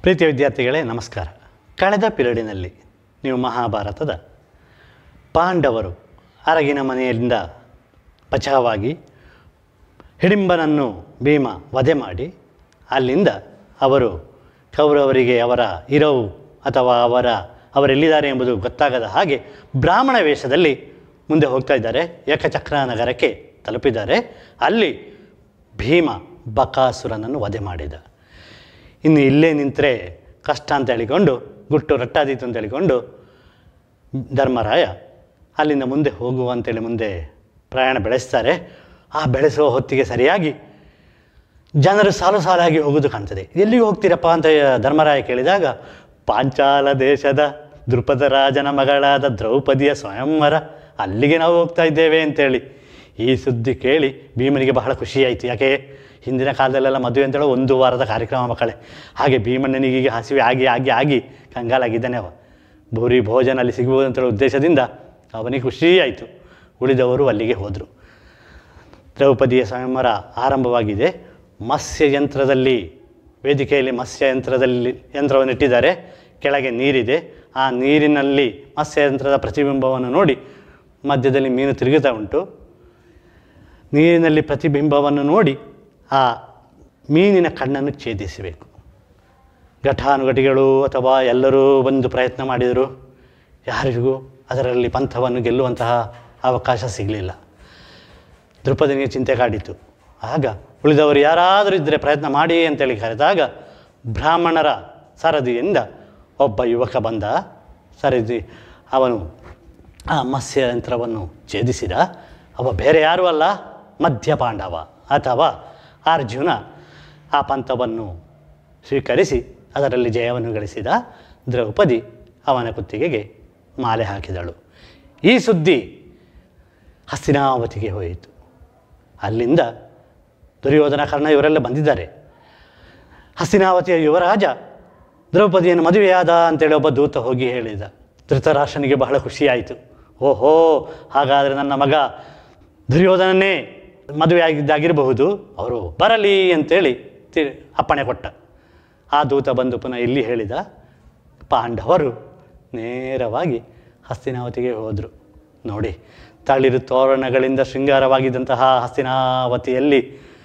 ಪ್ರೀತಿಯ ವಿದ್ಯಾರ್ಥಿಗಳೇ ನಮಸ್ಕಾರ ಕಳೆದ ಪಿರಿಯಡಿನಲ್ಲಿ ನೀವು ಮಹಾಭಾರತದ ಪಾಂಡವರು ಅರಗಿನ ಮನೆಯಿಂದ ಬಚಾವಾಗಿ ಹಿಡಿಂಬನನ್ನು ಭೀಮ ವಧೆ ಮಾಡಿ ಅಲ್ಲಿಂದ ಅವರು ಕೌರವರಿಗೆ ಅವರ ಇರವು ಅಥವಾ ಅವರ ಅವರೆಲ್ಲಿದ್ದಾರೆ ಎಂಬುದು ಗೊತ್ತಾಗದ ಹಾಗೆ ಬ್ರಾಹ್ಮಣ ವೇಷದಲ್ಲಿ ಮುಂದೆ ಹೋಗ್ತಾ ಇದ್ದಾರೆ ಏಕಚಕ್ರ ನಗರಕ್ಕೆ ತಲುಪಿದ್ದಾರೆ ಅಲ್ಲಿ ಭೀಮ ಬಕಾಸುರನನ್ನು ವಧೆ ಮಾಡಿದ ಇನ್ನು ಇಲ್ಲೇ ನಿಂತರೆ ಕಷ್ಟ ಅಂತ ಹೇಳಿಕೊಂಡು ಗುಟ್ಟು ರಟ್ಟಾದೀತು ಅಂತ ಹೇಳಿಕೊಂಡು ಧರ್ಮರಾಯ ಅಲ್ಲಿಂದ ಮುಂದೆ ಹೋಗುವ ಅಂತೇಳಿ ಮುಂದೆ ಪ್ರಯಾಣ ಬೆಳೆಸ್ತಾರೆ ಆ ಬೆಳೆಸುವ ಹೊತ್ತಿಗೆ ಸರಿಯಾಗಿ ಜನರು ಸಾಲು ಸಾಲಾಗಿ ಹೋಗೋದು ಕಾಣ್ತದೆ ಎಲ್ಲಿಗೆ ಹೋಗ್ತೀರಪ್ಪ ಅಂತ ಧರ್ಮರಾಯ ಕೇಳಿದಾಗ ಪಾಂಚಾಲ ದೇಶದ ದೃಪದ ರಾಜನ ಮಗಳಾದ ದ್ರೌಪದಿಯ ಸ್ವಯಂವರ ಅಲ್ಲಿಗೆ ನಾವು ಹೋಗ್ತಾ ಇದ್ದೇವೆ ಅಂತೇಳಿ ಈ ಸುದ್ದಿ ಕೇಳಿ ಭೀಮನಿಗೆ ಬಹಳ ಖುಷಿಯಾಯಿತು ಯಾಕೆ ಹಿಂದಿನ ಕಾಲದಲ್ಲೆಲ್ಲ ಮದುವೆ ಅಂತೇಳಿ ಒಂದು ವಾರದ ಕಾರ್ಯಕ್ರಮ ಮಕ್ಕಳೇ ಹಾಗೆ ಭೀಮಣ್ಣನಿಗೆ ಹಸಿವೆ ಆಗಿ ಆಗಿ ಆಗಿ ಕಂಗಾಲಾಗಿದ್ದಾನೆ ಅವ ಭೂರಿ ಭೋಜನ ಅಲ್ಲಿ ಸಿಗ್ಬೋದು ಅಂತೇಳೋ ಉದ್ದೇಶದಿಂದ ಅವನಿಗೆ ಖುಷಿಯಾಯಿತು ಉಳಿದವರು ಅಲ್ಲಿಗೆ ಹೋದರು ದ್ರೌಪದಿಯ ಸ್ವಯಂವರ ಆರಂಭವಾಗಿದೆ ಮತ್ಸ್ಯ ಯಂತ್ರದಲ್ಲಿ ವೇದಿಕೆಯಲ್ಲಿ ಮತ್ಸ್ಯ ಯಂತ್ರದಲ್ಲಿ ಯಂತ್ರವನ್ನು ಇಟ್ಟಿದ್ದಾರೆ ಕೆಳಗೆ ನೀರಿದೆ ಆ ನೀರಿನಲ್ಲಿ ಮತ್ಸ್ಯ ಯಂತ್ರದ ಪ್ರತಿಬಿಂಬವನ್ನು ನೋಡಿ ಮಧ್ಯದಲ್ಲಿ ಮೀನು ತಿರುಗುತ್ತಾ ಉಂಟು ನೀರಿನಲ್ಲಿ ಪ್ರತಿಬಿಂಬವನ್ನು ನೋಡಿ ಆ ಮೀನಿನ ಕಣ್ಣನ್ನು ಛೇದಿಸಬೇಕು ಘಟಾನುಘಟಿಗಳು ಅಥವಾ ಎಲ್ಲರೂ ಬಂದು ಪ್ರಯತ್ನ ಮಾಡಿದರು ಯಾರಿಗೂ ಅದರಲ್ಲಿ ಪಂಥವನ್ನು ಗೆಲ್ಲುವಂತಹ ಅವಕಾಶ ಸಿಗಲಿಲ್ಲ ದೃಪದನಿಗೆ ಚಿಂತೆ ಕಾಡಿತು ಆಗ ಉಳಿದವರು ಯಾರಾದರೂ ಇದ್ದರೆ ಪ್ರಯತ್ನ ಮಾಡಿ ಅಂತೇಳಿ ಕರೆದಾಗ ಬ್ರಾಹ್ಮಣರ ಸರದಿಯಿಂದ ಒಬ್ಬ ಯುವಕ ಬಂದ ಸರದಿ ಅವನು ಆ ಮತ್ಸ್ಯ ಯಂತ್ರವನ್ನು ಛೇದಿಸಿದ ಅವ ಬೇರೆ ಯಾರೂ ಅಲ್ಲ ಮಧ್ಯ ಪಾಂಡವ ಅಥವಾ ಅರ್ಜುನ ಆ ಪಂಥವನ್ನು ಸ್ವೀಕರಿಸಿ ಅದರಲ್ಲಿ ಜಯವನ್ನು ಗಳಿಸಿದ ದ್ರೌಪದಿ ಅವನ ಕುತ್ತಿಗೆಗೆ ಮಾಲೆ ಹಾಕಿದಳು ಈ ಸುದ್ದಿ ಹಸ್ತಿನಾವತಿಗೆ ಹೋಯಿತು ಅಲ್ಲಿಂದ ದುರ್ಯೋಧನ ಕರ್ಣ ಇವರೆಲ್ಲ ಬಂದಿದ್ದಾರೆ ಹಸ್ತಿನಾವತಿಯ ಯುವರಾಜ ದ್ರೌಪದಿಯನ್ನು ಮದುವೆಯಾದ ಅಂತೇಳಿ ಒಬ್ಬ ದೂತ ಹೋಗಿ ಹೇಳಿದ ಧೃತರಾಷ್ಟ್ರನಿಗೆ ಬಹಳ ಖುಷಿಯಾಯಿತು ಓಹೋ ಹಾಗಾದರೆ ನನ್ನ ಮಗ ದುರ್ಯೋಧನನ್ನೇ ಮದುವೆಯಾಗಿದ್ದಾಗಿರಬಹುದು ಅವರು ಬರಲಿ ಅಂತೇಳಿ ತಿ ಅಪ್ಪಣೆ ಕೊಟ್ಟ ಆ ದೂತ ಬಂದು ಪುನಃ ಇಲ್ಲಿ ಹೇಳಿದ ಪಾಂಡವರು ನೇರವಾಗಿ ಹಸ್ತಿನಾವತಿಗೆ ಹೋದರು ನೋಡಿ ತಳಿರು ತೋರಣಗಳಿಂದ ಶೃಂಗಾರವಾಗಿದ್ದಂತಹ ಹಸ್ತಿನಾವತಿಯಲ್ಲಿ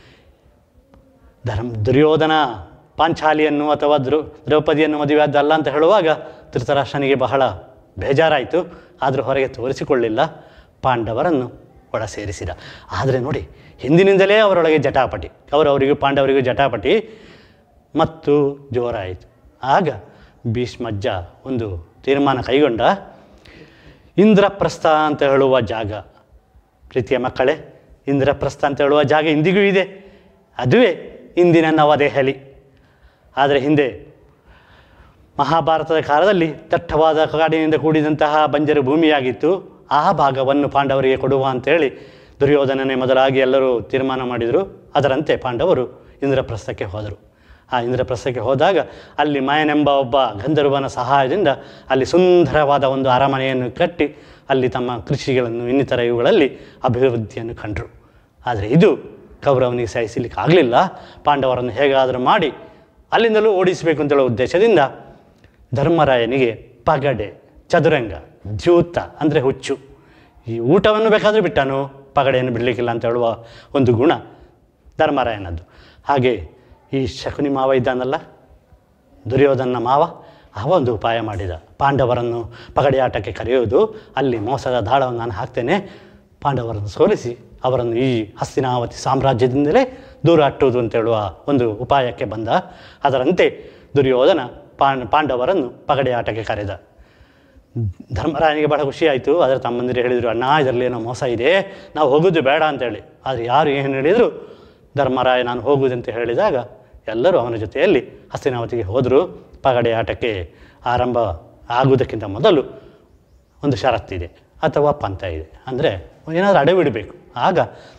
ಧರ್ಮ ದುರ್ಯೋಧನ ಪಾಂಚಾಲಿಯನ್ನು ಅಥವಾ ದ್ರೌ ದ್ರೌಪದಿಯನ್ನು ಮದುವೆಯಾದ್ದಲ್ಲ ಅಂತ ಹೇಳುವಾಗ ಧೃತರಾಷ್ಟ್ರನಿಗೆ ಬಹಳ ಬೇಜಾರಾಯಿತು ಆದರೂ ಹೊರಗೆ ತೋರಿಸಿಕೊಳ್ಳಿಲ್ಲ ಪಾಂಡವರನ್ನು ಒಳ ಸೇರಿಸಿದ ಆದರೆ ನೋಡಿ ಹಿಂದಿನಿಂದಲೇ ಅವರೊಳಗೆ ಜಟಾಪಟಿ ಅವರವರಿಗೂ ಪಾಂಡವರಿಗೂ ಜಟಾಪಟಿ ಮತ್ತು ಜೋರಾಯಿತು ಆಗ ಭೀಷ್ಮಜ್ಜ ಒಂದು ತೀರ್ಮಾನ ಕೈಗೊಂಡ ಇಂದ್ರಪ್ರಸ್ಥ ಅಂತ ಹೇಳುವ ಜಾಗ ಪ್ರೀತಿಯ ಮಕ್ಕಳೇ ಇಂದ್ರಪ್ರಸ್ಥ ಅಂತ ಹೇಳುವ ಜಾಗ ಇಂದಿಗೂ ಇದೆ ಅದುವೇ ಇಂದಿನ ನವದೆಹಲಿ ಆದರೆ ಹಿಂದೆ ಮಹಾಭಾರತದ ಕಾಲದಲ್ಲಿ ದಟ್ಟವಾದ ಕಾಡಿನಿಂದ ಕೂಡಿದಂತಹ ಬಂಜರು ಭೂಮಿಯಾಗಿತ್ತು ಆ ಭಾಗವನ್ನು ಪಾಂಡವರಿಗೆ ಕೊಡುವ ಅಂತೇಳಿ ದುರ್ಯೋಧನನೇ ಮೊದಲಾಗಿ ಎಲ್ಲರೂ ತೀರ್ಮಾನ ಮಾಡಿದರು ಅದರಂತೆ ಪಾಂಡವರು ಇಂದ್ರಪ್ರಸ್ಥಕ್ಕೆ ಹೋದರು ಆ ಇಂದ್ರಪ್ರಸ್ಥಕ್ಕೆ ಹೋದಾಗ ಅಲ್ಲಿ ಮಯನೆಂಬ ಒಬ್ಬ ಗಂಧರ್ವನ ಸಹಾಯದಿಂದ ಅಲ್ಲಿ ಸುಂದರವಾದ ಒಂದು ಅರಮನೆಯನ್ನು ಕಟ್ಟಿ ಅಲ್ಲಿ ತಮ್ಮ ಕೃಷಿಗಳನ್ನು ಇನ್ನಿತರ ಇವುಗಳಲ್ಲಿ ಅಭಿವೃದ್ಧಿಯನ್ನು ಕಂಡರು ಆದರೆ ಇದು ಕೌರವನಿಗೆ ಸಹಿಸಲಿಕ್ಕೆ ಆಗಲಿಲ್ಲ ಪಾಂಡವರನ್ನು ಹೇಗಾದರೂ ಮಾಡಿ ಅಲ್ಲಿಂದಲೂ ಓಡಿಸಬೇಕು ಅಂತೇಳೋ ಉದ್ದೇಶದಿಂದ ಧರ್ಮರಾಯನಿಗೆ ಪಗಡೆ ಚದುರಂಗ ದ್ಯೂತ ಅಂದರೆ ಹುಚ್ಚು ಈ ಊಟವನ್ನು ಬೇಕಾದರೂ ಬಿಟ್ಟನು ಪಗಡೆಯನ್ನು ಬಿಡಲಿಕ್ಕಿಲ್ಲ ಅಂತ ಹೇಳುವ ಒಂದು ಗುಣ ಧರ್ಮರಾಯನದ್ದು ಹಾಗೆ ಈ ಶಕುನಿ ಮಾವ ಇದ್ದಾನಲ್ಲ ದುರ್ಯೋಧನ ಮಾವ ಅವ ಒಂದು ಉಪಾಯ ಮಾಡಿದ ಪಾಂಡವರನ್ನು ಪಗಡೆ ಆಟಕ್ಕೆ ಕರೆಯೋದು ಅಲ್ಲಿ ಮೋಸದ ದಾಳವನ್ನು ನಾನು ಹಾಕ್ತೇನೆ ಪಾಂಡವರನ್ನು ಸೋಲಿಸಿ ಅವರನ್ನು ಈ ಹಸ್ತಿನಾವತಿ ಸಾಮ್ರಾಜ್ಯದಿಂದಲೇ ದೂರ ಅಟ್ಟುವುದು ಅಂತ ಹೇಳುವ ಒಂದು ಉಪಾಯಕ್ಕೆ ಬಂದ ಅದರಂತೆ ದುರ್ಯೋಧನ ಪಾಂಡ್ ಪಾಂಡವರನ್ನು ಪಗಡೆ ಆಟಕ್ಕೆ ಕರೆದ ಧರ್ಮರಾಯನಿಗೆ ಬಹಳ ಖುಷಿಯಾಯಿತು ಆದರೆ ತಮ್ಮಂದಿರು ಹೇಳಿದರು ಅಣ್ಣ ಇದರಲ್ಲಿ ಏನೋ ಮೋಸ ಇದೆ ನಾವು ಹೋಗೋದು ಬೇಡ ಅಂತೇಳಿ ಆದರೆ ಯಾರು ಏನು ಹೇಳಿದರು ಧರ್ಮರಾಯ ನಾನು ಹೋಗುವುದಂತ ಹೇಳಿದಾಗ ಎಲ್ಲರೂ ಅವನ ಜೊತೆಯಲ್ಲಿ ಹಸ್ತಿನಾವತಿಗೆ ಹೋದರು ಪಗಡೆ ಆಟಕ್ಕೆ ಆರಂಭ ಆಗುವುದಕ್ಕಿಂತ ಮೊದಲು ಒಂದು ಷರತ್ತಿದೆ ಅಥವಾ ಪಂಥ ಇದೆ ಅಂದರೆ ಏನಾದರೂ ಅಡವಿಡಬೇಕು ಆಗ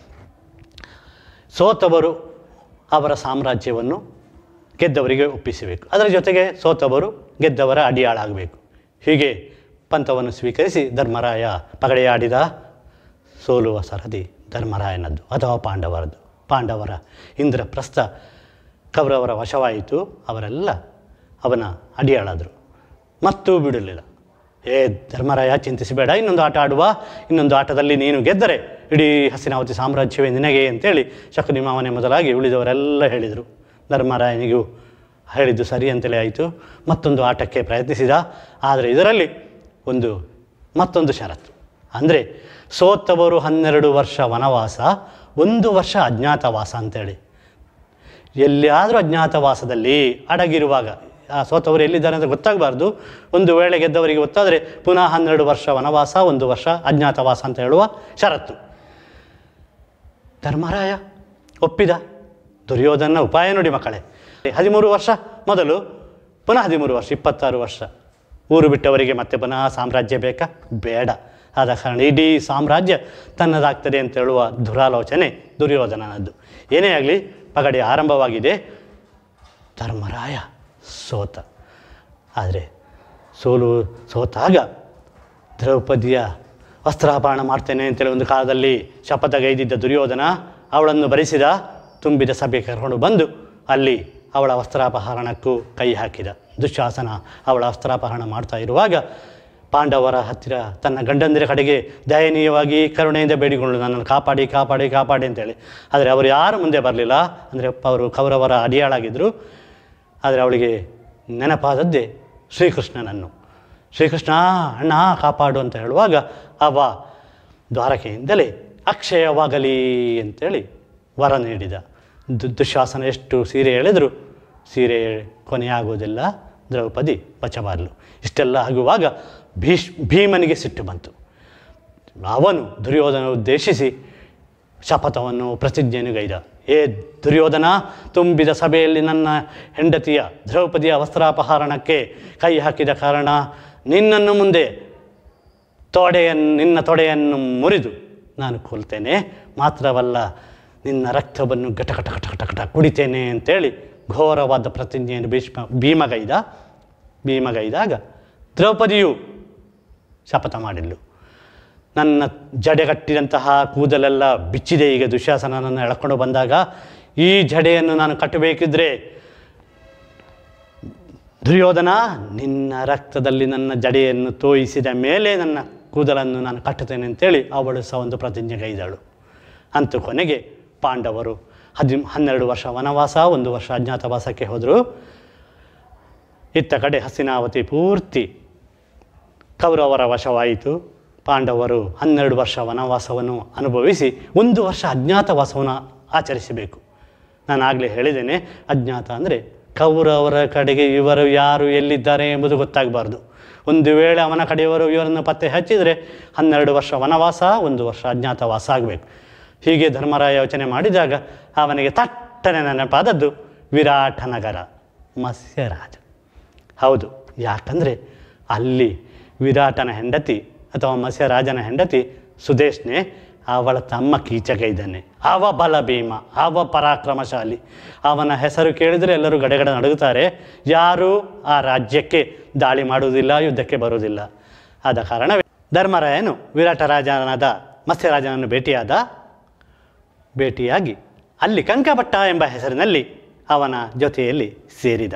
ಸೋತವರು ಅವರ ಸಾಮ್ರಾಜ್ಯವನ್ನು ಗೆದ್ದವರಿಗೆ ಒಪ್ಪಿಸಬೇಕು ಅದರ ಜೊತೆಗೆ ಸೋತವರು ಗೆದ್ದವರ ಅಡಿಯಾಳಾಗಬೇಕು ಹೀಗೆ ಪಂಥವನ್ನು ಸ್ವೀಕರಿಸಿ ಧರ್ಮರಾಯ ಪಗಡೆಯಾಡಿದ ಸೋಲುವ ಸರದಿ ಧರ್ಮರಾಯನದ್ದು ಅಥವಾ ಪಾಂಡವರದ್ದು ಪಾಂಡವರ ಇಂದ್ರಪ್ರಸ್ಥ ಕೌರವರ ವಶವಾಯಿತು ಅವರೆಲ್ಲ ಅವನ ಅಡಿಯಾಳಾದರು ಮತ್ತೂ ಬಿಡಲಿಲ್ಲ ಏ ಧರ್ಮರಾಯ ಚಿಂತಿಸಬೇಡ ಇನ್ನೊಂದು ಆಟ ಆಡುವ ಇನ್ನೊಂದು ಆಟದಲ್ಲಿ ನೀನು ಗೆದ್ದರೆ ಇಡೀ ಹಸಿನಾವತಿ ಸಾಮ್ರಾಜ್ಯವೇ ನಿನಗೆ ಅಂತೇಳಿ ಶಕುನಿ ಮಾವನೇ ಮೊದಲಾಗಿ ಉಳಿದವರೆಲ್ಲ ಹೇಳಿದರು ಧರ್ಮರಾಯನಿಗೂ ಹೇಳಿದ್ದು ಸರಿ ಅಂತಲೇ ಆಯಿತು ಮತ್ತೊಂದು ಆಟಕ್ಕೆ ಪ್ರಯತ್ನಿಸಿದ ಆದರೆ ಇದರಲ್ಲಿ ಒಂದು ಮತ್ತೊಂದು ಷರತ್ತು ಅಂದರೆ ಸೋತವರು ಹನ್ನೆರಡು ವರ್ಷ ವನವಾಸ ಒಂದು ವರ್ಷ ಅಜ್ಞಾತವಾಸ ಅಂತೇಳಿ ಎಲ್ಲಿಯಾದರೂ ಅಜ್ಞಾತವಾಸದಲ್ಲಿ ಅಡಗಿರುವಾಗ ಆ ಸೋತವರು ಎಲ್ಲಿದ್ದಾರೆ ಅಂತ ಗೊತ್ತಾಗಬಾರ್ದು ಒಂದು ವೇಳೆ ಗೆದ್ದವರಿಗೆ ಗೊತ್ತಾದರೆ ಪುನಃ ಹನ್ನೆರಡು ವರ್ಷ ವನವಾಸ ಒಂದು ವರ್ಷ ಅಜ್ಞಾತವಾಸ ಅಂತ ಹೇಳುವ ಷರತ್ತು ಧರ್ಮರಾಯ ಒಪ್ಪಿದ ದುರ್ಯೋಧನ ಉಪಾಯ ನೋಡಿ ಮಕ್ಕಳೇ ಹದಿಮೂರು ವರ್ಷ ಮೊದಲು ಪುನಃ ಹದಿಮೂರು ವರ್ಷ ಇಪ್ಪತ್ತಾರು ವರ್ಷ ಊರು ಬಿಟ್ಟವರಿಗೆ ಮತ್ತೆ ಪುನಃ ಸಾಮ್ರಾಜ್ಯ ಬೇಕಾ ಬೇಡ ಆದ ಕಾರಣ ಇಡೀ ಸಾಮ್ರಾಜ್ಯ ತನ್ನದಾಗ್ತದೆ ಅಂತ ಹೇಳುವ ದುರಾಲೋಚನೆ ದುರ್ಯೋಧನನದ್ದು ಏನೇ ಆಗಲಿ ಪಗಡೆ ಆರಂಭವಾಗಿದೆ ಧರ್ಮರಾಯ ಸೋತ ಆದರೆ ಸೋಲು ಸೋತಾಗ ದ್ರೌಪದಿಯ ವಸ್ತ್ರಾಪರಣ ಮಾಡ್ತೇನೆ ಅಂತೇಳಿ ಒಂದು ಕಾಲದಲ್ಲಿ ಶಪಥಗೈದಿದ್ದ ದುರ್ಯೋಧನ ಅವಳನ್ನು ಭರಿಸಿದ ತುಂಬಿದ ಸಭೆ ಕರ್ಕೊಂಡು ಬಂದು ಅಲ್ಲಿ ಅವಳ ವಸ್ತ್ರಾಪಹರಣಕ್ಕೂ ಕೈ ಹಾಕಿದ ದುಶ್ಯಾಸನ ಅವಳ ವಸ್ತ್ರಾಪಹರಣ ಮಾಡ್ತಾ ಇರುವಾಗ ಪಾಂಡವರ ಹತ್ತಿರ ತನ್ನ ಗಂಡಂದಿರ ಕಡೆಗೆ ದಯನೀಯವಾಗಿ ಕರುಣೆಯಿಂದ ಬೇಡಿಕೊಂಡು ನನ್ನನ್ನು ಕಾಪಾಡಿ ಕಾಪಾಡಿ ಕಾಪಾಡಿ ಅಂತೇಳಿ ಆದರೆ ಅವರು ಯಾರು ಮುಂದೆ ಬರಲಿಲ್ಲ ಅಂದರೆ ಅವರು ಕೌರವರ ಅಡಿಯಾಳಾಗಿದ್ದರು ಆದರೆ ಅವಳಿಗೆ ನೆನಪಾದದ್ದೇ ಶ್ರೀಕೃಷ್ಣನನ್ನು ಶ್ರೀಕೃಷ್ಣ ಅಣ್ಣ ಕಾಪಾಡು ಅಂತ ಹೇಳುವಾಗ ಅವ ದ್ವಾರಕೆಯಿಂದಲೇ ಅಕ್ಷಯವಾಗಲಿ ಅಂತೇಳಿ ವರ ನೀಡಿದ ದು ದುಶ್ಯಾಸನ ಎಷ್ಟು ಸೀರೆ ಎಳೆದರೂ ಸೀರೆ ಕೊನೆಯಾಗುವುದಿಲ್ಲ ದ್ರೌಪದಿ ಬಚಬಾರಲು ಇಷ್ಟೆಲ್ಲ ಆಗುವಾಗ ಭೀಷ್ ಭೀಮನಿಗೆ ಸಿಟ್ಟು ಬಂತು ಅವನು ದುರ್ಯೋಧನ ಉದ್ದೇಶಿಸಿ ಶಪಥವನ್ನು ಪ್ರತಿಜ್ಞೆಯನ್ನು ಗೈದ ಏ ದುರ್ಯೋಧನ ತುಂಬಿದ ಸಭೆಯಲ್ಲಿ ನನ್ನ ಹೆಂಡತಿಯ ದ್ರೌಪದಿಯ ವಸ್ತ್ರಾಪಹರಣಕ್ಕೆ ಕೈ ಹಾಕಿದ ಕಾರಣ ನಿನ್ನನ್ನು ಮುಂದೆ ತೊಡೆಯನ್ನು ನಿನ್ನ ತೊಡೆಯನ್ನು ಮುರಿದು ನಾನು ಕೊಲ್ತೇನೆ ಮಾತ್ರವಲ್ಲ ನಿನ್ನ ರಕ್ತವನ್ನು ಘಟ ಘಟ ಘಟ ಘಟ ಘಟ ಕುಡಿತೇನೆ ಅಂತೇಳಿ ಘೋರವಾದ ಪ್ರತಿಜ್ಞೆಯನ್ನು ಭೀಷ್ಮ ಭೀಮಗೈದ ಭೀಮಗೈದಾಗ ದ್ರೌಪದಿಯು ಶಪಥ ಮಾಡಿದ್ಲು ನನ್ನ ಜಡೆಗಟ್ಟಿದಂತಹ ಕೂದಲೆಲ್ಲ ಬಿಚ್ಚಿದೆ ಈಗ ದುಶ್ಯಾಸನನನ್ನು ಎಳ್ಕೊಂಡು ಬಂದಾಗ ಈ ಜಡೆಯನ್ನು ನಾನು ಕಟ್ಟಬೇಕಿದ್ರೆ ದುರ್ಯೋಧನ ನಿನ್ನ ರಕ್ತದಲ್ಲಿ ನನ್ನ ಜಡೆಯನ್ನು ತೋಯಿಸಿದ ಮೇಲೆ ನನ್ನ ಕೂದಲನ್ನು ನಾನು ಕಟ್ಟುತ್ತೇನೆ ಅಂತೇಳಿ ಅವಳು ಸಹ ಒಂದು ಪ್ರತಿಜ್ಞೆಗೈದಳು ಅಂತೂ ಕೊನೆಗೆ ಪಾಂಡವರು ಹದಿ ಹನ್ನೆರಡು ವರ್ಷ ವನವಾಸ ಒಂದು ವರ್ಷ ಅಜ್ಞಾತವಾಸಕ್ಕೆ ಹೋದರು ಇತ್ತ ಕಡೆ ಹಸಿನಾವತಿ ಪೂರ್ತಿ ಕೌರವರ ವಶವಾಯಿತು ಪಾಂಡವರು ಹನ್ನೆರಡು ವರ್ಷ ವನವಾಸವನ್ನು ಅನುಭವಿಸಿ ಒಂದು ವರ್ಷ ಅಜ್ಞಾತವಾಸವನ್ನು ಆಚರಿಸಬೇಕು ನಾನು ಆಗಲೇ ಹೇಳಿದ್ದೇನೆ ಅಜ್ಞಾತ ಅಂದರೆ ಕೌರವರ ಕಡೆಗೆ ಇವರು ಯಾರು ಎಲ್ಲಿದ್ದಾರೆ ಎಂಬುದು ಗೊತ್ತಾಗಬಾರ್ದು ಒಂದು ವೇಳೆ ಅವನ ಕಡೆಯವರು ಇವರನ್ನು ಪತ್ತೆ ಹಚ್ಚಿದರೆ ಹನ್ನೆರಡು ವರ್ಷ ವನವಾಸ ಒಂದು ವರ್ಷ ಅಜ್ಞಾತವಾಸ ಆಗಬೇಕು ಹೀಗೆ ಧರ್ಮರಾಯ ಯೋಚನೆ ಮಾಡಿದಾಗ ಅವನಿಗೆ ತಟ್ಟನೆ ನೆನಪಾದದ್ದು ವಿರಾಟ ನಗರ ಮತ್ಸ್ಯರಾಜ ಹೌದು ಯಾಕಂದರೆ ಅಲ್ಲಿ ವಿರಾಟನ ಹೆಂಡತಿ ಅಥವಾ ಮತ್ಸ್ಯರಾಜನ ಹೆಂಡತಿ ಸುದೇಶ್ನೆ ಅವಳ ತಮ್ಮ ಕೀಚಕ ಇದ್ದಾನೆ ಅವ ಬಲ ಭೀಮ ಅವ ಪರಾಕ್ರಮಶಾಲಿ ಅವನ ಹೆಸರು ಕೇಳಿದರೆ ಎಲ್ಲರೂ ಗಡಗಡ ನಡುಗುತ್ತಾರೆ ಯಾರೂ ಆ ರಾಜ್ಯಕ್ಕೆ ದಾಳಿ ಮಾಡುವುದಿಲ್ಲ ಯುದ್ಧಕ್ಕೆ ಬರುವುದಿಲ್ಲ ಆದ ಕಾರಣವೇ ಧರ್ಮರಾಯನು ವಿರಾಟ ರಾಜನಾದ ಮತ್ಸ್ಯರಾಜನನ್ನು ಭೇಟಿಯಾದ ಭೇಟಿಯಾಗಿ ಅಲ್ಲಿ ಕಂಕಭಟ್ಟ ಎಂಬ ಹೆಸರಿನಲ್ಲಿ ಅವನ ಜೊತೆಯಲ್ಲಿ ಸೇರಿದ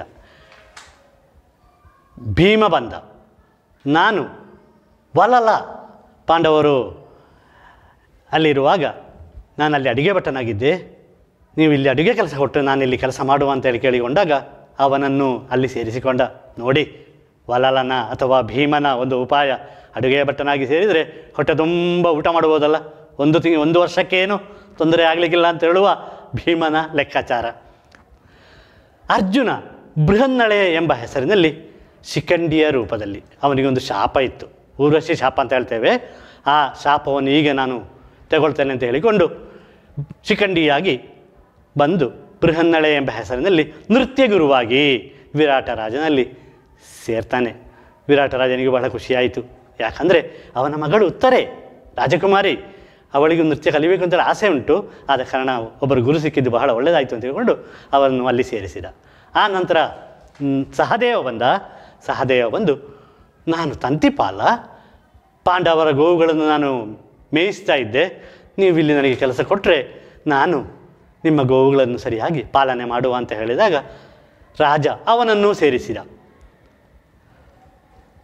ಭೀಮ ಬಂದ ನಾನು ವಲಲ ಪಾಂಡವರು ಅಲ್ಲಿರುವಾಗ ನಾನು ಅಲ್ಲಿ ಅಡುಗೆ ಭಟ್ಟನಾಗಿದ್ದೆ ನೀವು ಇಲ್ಲಿ ಅಡುಗೆ ಕೆಲಸ ಕೊಟ್ಟು ನಾನು ಇಲ್ಲಿ ಕೆಲಸ ಮಾಡುವ ಅಂತೇಳಿ ಕೇಳಿಕೊಂಡಾಗ ಅವನನ್ನು ಅಲ್ಲಿ ಸೇರಿಸಿಕೊಂಡ ನೋಡಿ ವಲಲನ ಅಥವಾ ಭೀಮನ ಒಂದು ಉಪಾಯ ಅಡುಗೆ ಭಟ್ಟನಾಗಿ ಸೇರಿದರೆ ಹೊಟ್ಟೆ ತುಂಬ ಊಟ ಮಾಡ್ಬೋದಲ್ಲ ಒಂದು ತಿಂಗ್ ಒಂದು ವರ್ಷಕ್ಕೇನು ತೊಂದರೆ ಆಗಲಿಕ್ಕಿಲ್ಲ ಅಂತ ಹೇಳುವ ಭೀಮನ ಲೆಕ್ಕಾಚಾರ ಅರ್ಜುನ ಬೃಹನ್ನಳೆ ಎಂಬ ಹೆಸರಿನಲ್ಲಿ ಶಿಖಂಡಿಯ ರೂಪದಲ್ಲಿ ಅವನಿಗೊಂದು ಶಾಪ ಇತ್ತು ಊರ್ವಶಿ ಶಾಪ ಅಂತ ಹೇಳ್ತೇವೆ ಆ ಶಾಪವನ್ನು ಈಗ ನಾನು ತಗೊಳ್ತೇನೆ ಅಂತ ಹೇಳಿಕೊಂಡು ಶಿಖಂಡಿಯಾಗಿ ಬಂದು ಬೃಹನ್ನಳೆ ಎಂಬ ಹೆಸರಿನಲ್ಲಿ ನೃತ್ಯ ಗುರುವಾಗಿ ವಿರಾಟ ರಾಜನಲ್ಲಿ ಸೇರ್ತಾನೆ ವಿರಾಟ ರಾಜನಿಗೆ ಬಹಳ ಖುಷಿಯಾಯಿತು ಯಾಕಂದರೆ ಅವನ ಮಗಳು ಉತ್ತರೆ ರಾಜಕುಮಾರಿ ಅವಳಿಗೂ ನೃತ್ಯ ಕಲಿಬೇಕು ಅಂತ ಆಸೆ ಉಂಟು ಆದ ಕಾರಣ ಒಬ್ಬರು ಗುರು ಸಿಕ್ಕಿದ್ದು ಬಹಳ ಒಳ್ಳೆಯದಾಯಿತು ಅಂತ ಹೇಳಿಕೊಂಡು ಅವರನ್ನು ಅಲ್ಲಿ ಸೇರಿಸಿದ ಆ ನಂತರ ಮ್, ಸಹದೇವ ಬಂದ ಸಹದೇವ ಬಂದು ನಾನು ತಂತಿಪಾಲ ಪಾಂಡವರ ಗೋವುಗಳನ್ನು ನಾನು ಮೇಯಿಸ್ತಾ ಇದ್ದೆ ನೀವು ಇಲ್ಲಿ ನನಗೆ ಕೆಲಸ ಕೊಟ್ಟರೆ ನಾನು ನಿಮ್ಮ ಗೋವುಗಳನ್ನು ಸರಿಯಾಗಿ ಪಾಲನೆ ಮಾಡುವ ಅಂತ ಹೇಳಿದಾಗ ರಾಜ ಅವನನ್ನೂ ಸೇರಿಸಿದ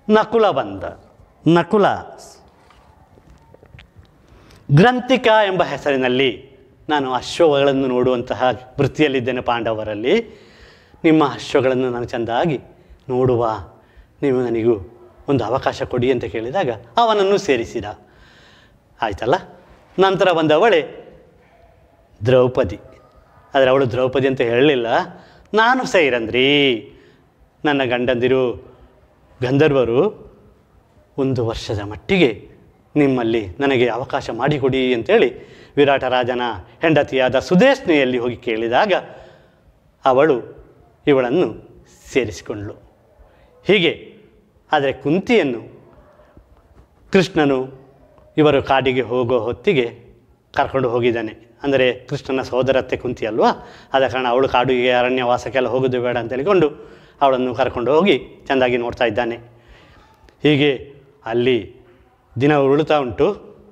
ನಕುಲ ಬಂದ ನಕುಲ ಗ್ರಂಥಿಕ ಎಂಬ ಹೆಸರಿನಲ್ಲಿ ನಾನು ಅಶ್ವಗಳನ್ನು ನೋಡುವಂತಹ ವೃತ್ತಿಯಲ್ಲಿದ್ದೇನೆ ಪಾಂಡವರಲ್ಲಿ ನಿಮ್ಮ ಅಶ್ವಗಳನ್ನು ನಾನು ಚೆಂದಾಗಿ ನೋಡುವ ನೀವು ನನಗೂ ಒಂದು ಅವಕಾಶ ಕೊಡಿ ಅಂತ ಕೇಳಿದಾಗ ಅವನನ್ನು ಸೇರಿಸಿದ ಆಯ್ತಲ್ಲ ನಂತರ ಬಂದವಳೆ ದ್ರೌಪದಿ ಆದರೆ ಅವಳು ದ್ರೌಪದಿ ಅಂತ ಹೇಳಲಿಲ್ಲ ನಾನು ಸೈರಂದ್ರಿ ನನ್ನ ಗಂಡಂದಿರು ಗಂಧರ್ವರು ಒಂದು ವರ್ಷದ ಮಟ್ಟಿಗೆ ನಿಮ್ಮಲ್ಲಿ ನನಗೆ ಅವಕಾಶ ಮಾಡಿಕೊಡಿ ಅಂತೇಳಿ ವಿರಾಟ ರಾಜನ ಹೆಂಡತಿಯಾದ ಸುದೇಶ್ನೆಯಲ್ಲಿ ಹೋಗಿ ಕೇಳಿದಾಗ ಅವಳು ಇವಳನ್ನು ಸೇರಿಸಿಕೊಂಡಳು ಹೀಗೆ ಆದರೆ ಕುಂತಿಯನ್ನು ಕೃಷ್ಣನು ಇವರು ಕಾಡಿಗೆ ಹೋಗೋ ಹೊತ್ತಿಗೆ ಕರ್ಕೊಂಡು ಹೋಗಿದ್ದಾನೆ ಅಂದರೆ ಕೃಷ್ಣನ ಸೋದರತ್ತೆ ಕುಂತಿ ಅಲ್ವಾ ಆದ ಕಾರಣ ಅವಳು ಕಾಡಿಗೆ ಅರಣ್ಯವಾಸಕ್ಕೆಲ್ಲ ಹೋಗೋದು ಬೇಡ ಅಂತ ಹೇಳಿಕೊಂಡು ಅವಳನ್ನು ಕರ್ಕೊಂಡು ಹೋಗಿ ಚೆಂದಾಗಿ ನೋಡ್ತಾ ಇದ್ದಾನೆ ಹೀಗೆ ಅಲ್ಲಿ ದಿನ ಉರುಳುತ್ತಾ ಉಂಟು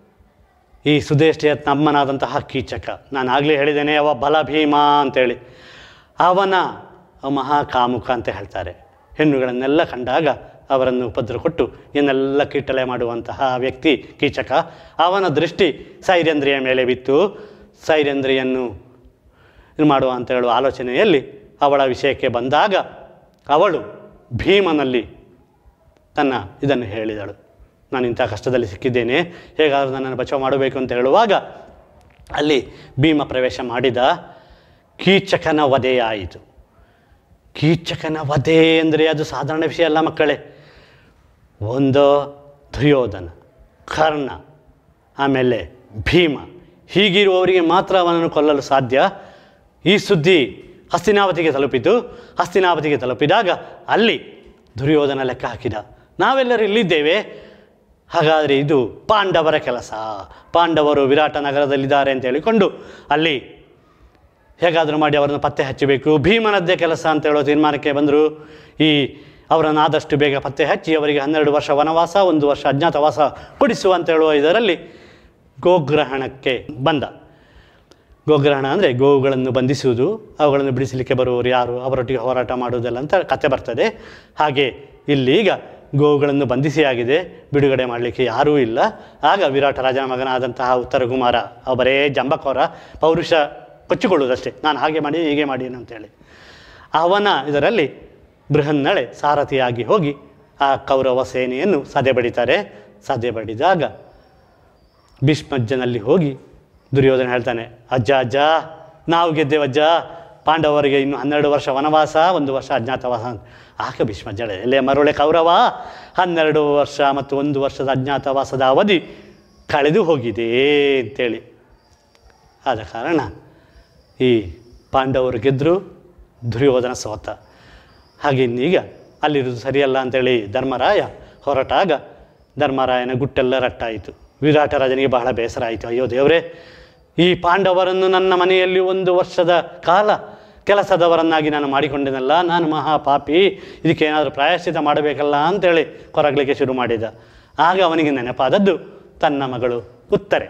ಈ ಸುದೇಷ್ಟಿಯ ತಮ್ಮನಾದಂತಹ ಕೀಚಕ ನಾನು ಆಗಲೇ ಹೇಳಿದ್ದೇನೆ ಅವ ಬಲ ಭೀಮ ಅಂತೇಳಿ ಅವನ ಮಹಾಕಾಮುಕ ಅಂತ ಹೇಳ್ತಾರೆ ಹೆಣ್ಣುಗಳನ್ನೆಲ್ಲ ಕಂಡಾಗ ಅವರನ್ನು ಉಪದ್ರ ಕೊಟ್ಟು ಏನೆಲ್ಲ ಕೀಟಲೆ ಮಾಡುವಂತಹ ವ್ಯಕ್ತಿ ಕೀಚಕ ಅವನ ದೃಷ್ಟಿ ಸೈರೇಂದ್ರಿಯ ಮೇಲೆ ಬಿತ್ತು ಸೈರೇಂದ್ರಿಯನ್ನು ಇದು ಮಾಡುವ ಅಂತ ಹೇಳುವ ಆಲೋಚನೆಯಲ್ಲಿ ಅವಳ ವಿಷಯಕ್ಕೆ ಬಂದಾಗ ಅವಳು ಭೀಮನಲ್ಲಿ ತನ್ನ ಇದನ್ನು ಹೇಳಿದಳು ನಾನು ಇಂಥ ಕಷ್ಟದಲ್ಲಿ ಸಿಕ್ಕಿದ್ದೇನೆ ಹೇಗಾದರೂ ನನ್ನನ್ನು ಬಚಾವ್ ಮಾಡಬೇಕು ಅಂತ ಹೇಳುವಾಗ ಅಲ್ಲಿ ಭೀಮ ಪ್ರವೇಶ ಮಾಡಿದ ಕೀಚಕನ ವಧೆಯಾಯಿತು ಕೀಚಕನ ವಧೆ ಅಂದರೆ ಅದು ಸಾಧಾರಣ ವಿಷಯ ಅಲ್ಲ ಮಕ್ಕಳೇ ಒಂದು ದುರ್ಯೋಧನ ಕರ್ಣ ಆಮೇಲೆ ಭೀಮ ಹೀಗಿರುವವರಿಗೆ ಮಾತ್ರ ಅವನನ್ನು ಕೊಲ್ಲಲು ಸಾಧ್ಯ ಈ ಸುದ್ದಿ ಹಸ್ತಿನಾವತಿಗೆ ತಲುಪಿತು ಹಸ್ತಿನಾವತಿಗೆ ತಲುಪಿದಾಗ ಅಲ್ಲಿ ದುರ್ಯೋಧನ ಲೆಕ್ಕ ಹಾಕಿದ ನಾವೆಲ್ಲರೂ ಇಲ್ಲಿದ್ದೇವೆ ಹಾಗಾದರೆ ಇದು ಪಾಂಡವರ ಕೆಲಸ ಪಾಂಡವರು ವಿರಾಟ ನಗರದಲ್ಲಿದ್ದಾರೆ ಅಂತ ಹೇಳಿಕೊಂಡು ಅಲ್ಲಿ ಹೇಗಾದರೂ ಮಾಡಿ ಅವರನ್ನು ಪತ್ತೆ ಹಚ್ಚಬೇಕು ಭೀಮನದ್ದೇ ಕೆಲಸ ಅಂತ ಹೇಳೋ ತೀರ್ಮಾನಕ್ಕೆ ಬಂದರು ಈ ಅವರನ್ನು ಆದಷ್ಟು ಬೇಗ ಪತ್ತೆ ಹಚ್ಚಿ ಅವರಿಗೆ ಹನ್ನೆರಡು ವರ್ಷ ವನವಾಸ ಒಂದು ವರ್ಷ ಅಜ್ಞಾತವಾಸ ಕೊಡಿಸುವ ಅಂತ ಹೇಳುವ ಇದರಲ್ಲಿ ಗೋಗ್ರಹಣಕ್ಕೆ ಬಂದ ಗೋಗ್ರಹಣ ಅಂದರೆ ಗೋವುಗಳನ್ನು ಬಂಧಿಸುವುದು ಅವುಗಳನ್ನು ಬಿಡಿಸಲಿಕ್ಕೆ ಬರುವವರು ಯಾರು ಅವರೊಟ್ಟಿಗೆ ಹೋರಾಟ ಮಾಡುವುದಲ್ಲ ಅಂತ ಕತೆ ಬರ್ತದೆ ಹಾಗೆ ಇಲ್ಲೀಗ ಗೋವುಗಳನ್ನು ಬಂಧಿಸಿ ಆಗಿದೆ ಬಿಡುಗಡೆ ಮಾಡಲಿಕ್ಕೆ ಯಾರೂ ಇಲ್ಲ ಆಗ ವಿರಾಟ ರಾಜನ ಮಗನಾದಂತಹ ಉತ್ತರ ಕುಮಾರ ಅವ ಬರೇ ಜಂಬಕೋರ ಪೌರುಷ ಕೊಚ್ಚಿಕೊಳ್ಳುವುದಷ್ಟೇ ನಾನು ಹಾಗೆ ಮಾಡಿ ಹೀಗೆ ಮಾಡಿ ಅಂತೇಳಿ ಅವನ ಇದರಲ್ಲಿ ಬೃಹನ್ನಳೆ ಸಾರಥಿಯಾಗಿ ಹೋಗಿ ಆ ಕೌರವ ಸೇನೆಯನ್ನು ಸದೆ ಬಡಿತಾರೆ ಸದೆ ಬಡಿದಾಗ ಭೀಷ್ಮಜ್ಜನಲ್ಲಿ ಹೋಗಿ ದುರ್ಯೋಧನ ಹೇಳ್ತಾನೆ ಅಜ್ಜ ಅಜ್ಜ ನಾವು ಗೆದ್ದೇವಜ್ಜ ಪಾಂಡವರಿಗೆ ಇನ್ನು ಹನ್ನೆರಡು ವರ್ಷ ವನವಾಸ ಒಂದು ವರ್ಷ ಅಜ್ಞಾತವಾಸ ಅಂತ ಆಗ ಭೀಷ್ಮಜ್ಜ ಹೇಳಿದ, ಎಲೆ ಮರುಳೆ ಕೌರವ ಹನ್ನೆರಡು ವರ್ಷ ಮತ್ತು ಒಂದು ವರ್ಷದ ಅಜ್ಞಾತವಾಸದ ಅವಧಿ ಕಳೆದು ಹೋಗಿದೆ ಅಂತೇಳಿ ಆದ ಕಾರಣ ಈ ಪಾಂಡವರು ಗೆದ್ದರು ದುರ್ಯೋಧನ ಸೋತ ಹಾಗೆ ಇನ್ನೀಗ ಅಲ್ಲಿರೋದು ಸರಿಯಲ್ಲ ಅಂತೇಳಿ ಧರ್ಮರಾಯ ಹೊರಟಾಗ ಧರ್ಮರಾಯನ ಗುಟ್ಟೆಲ್ಲ ರಟ್ಟಾಯಿತು ವಿರಾಟ ರಾಜನಿಗೆ ಬಹಳ ಬೇಸರ ಆಯಿತು ಅಯ್ಯೋ ದೇವರೇ ಈ ಪಾಂಡವರನ್ನು ನನ್ನ ಮನೆಯಲ್ಲಿ ಒಂದು ವರ್ಷದ ಕಾಲ ಕೆಲಸದವರನ್ನಾಗಿ ನಾನು ಮಾಡಿಕೊಂಡೆನಲ್ಲ ನಾನು ಮಹಾಪಾಪಿ ಇದಕ್ಕೆ ಏನಾದರೂ ಪ್ರಾಯಶ್ಚಿತ ಮಾಡಬೇಕಲ್ಲ ಅಂತೇಳಿ ಕೊರಗಲಿಕ್ಕೆ ಶುರು ಮಾಡಿದ ಆಗ ಅವನಿಗೆ ನೆನಪಾದದ್ದು ತನ್ನ ಮಗಳು ಉತ್ತರೆ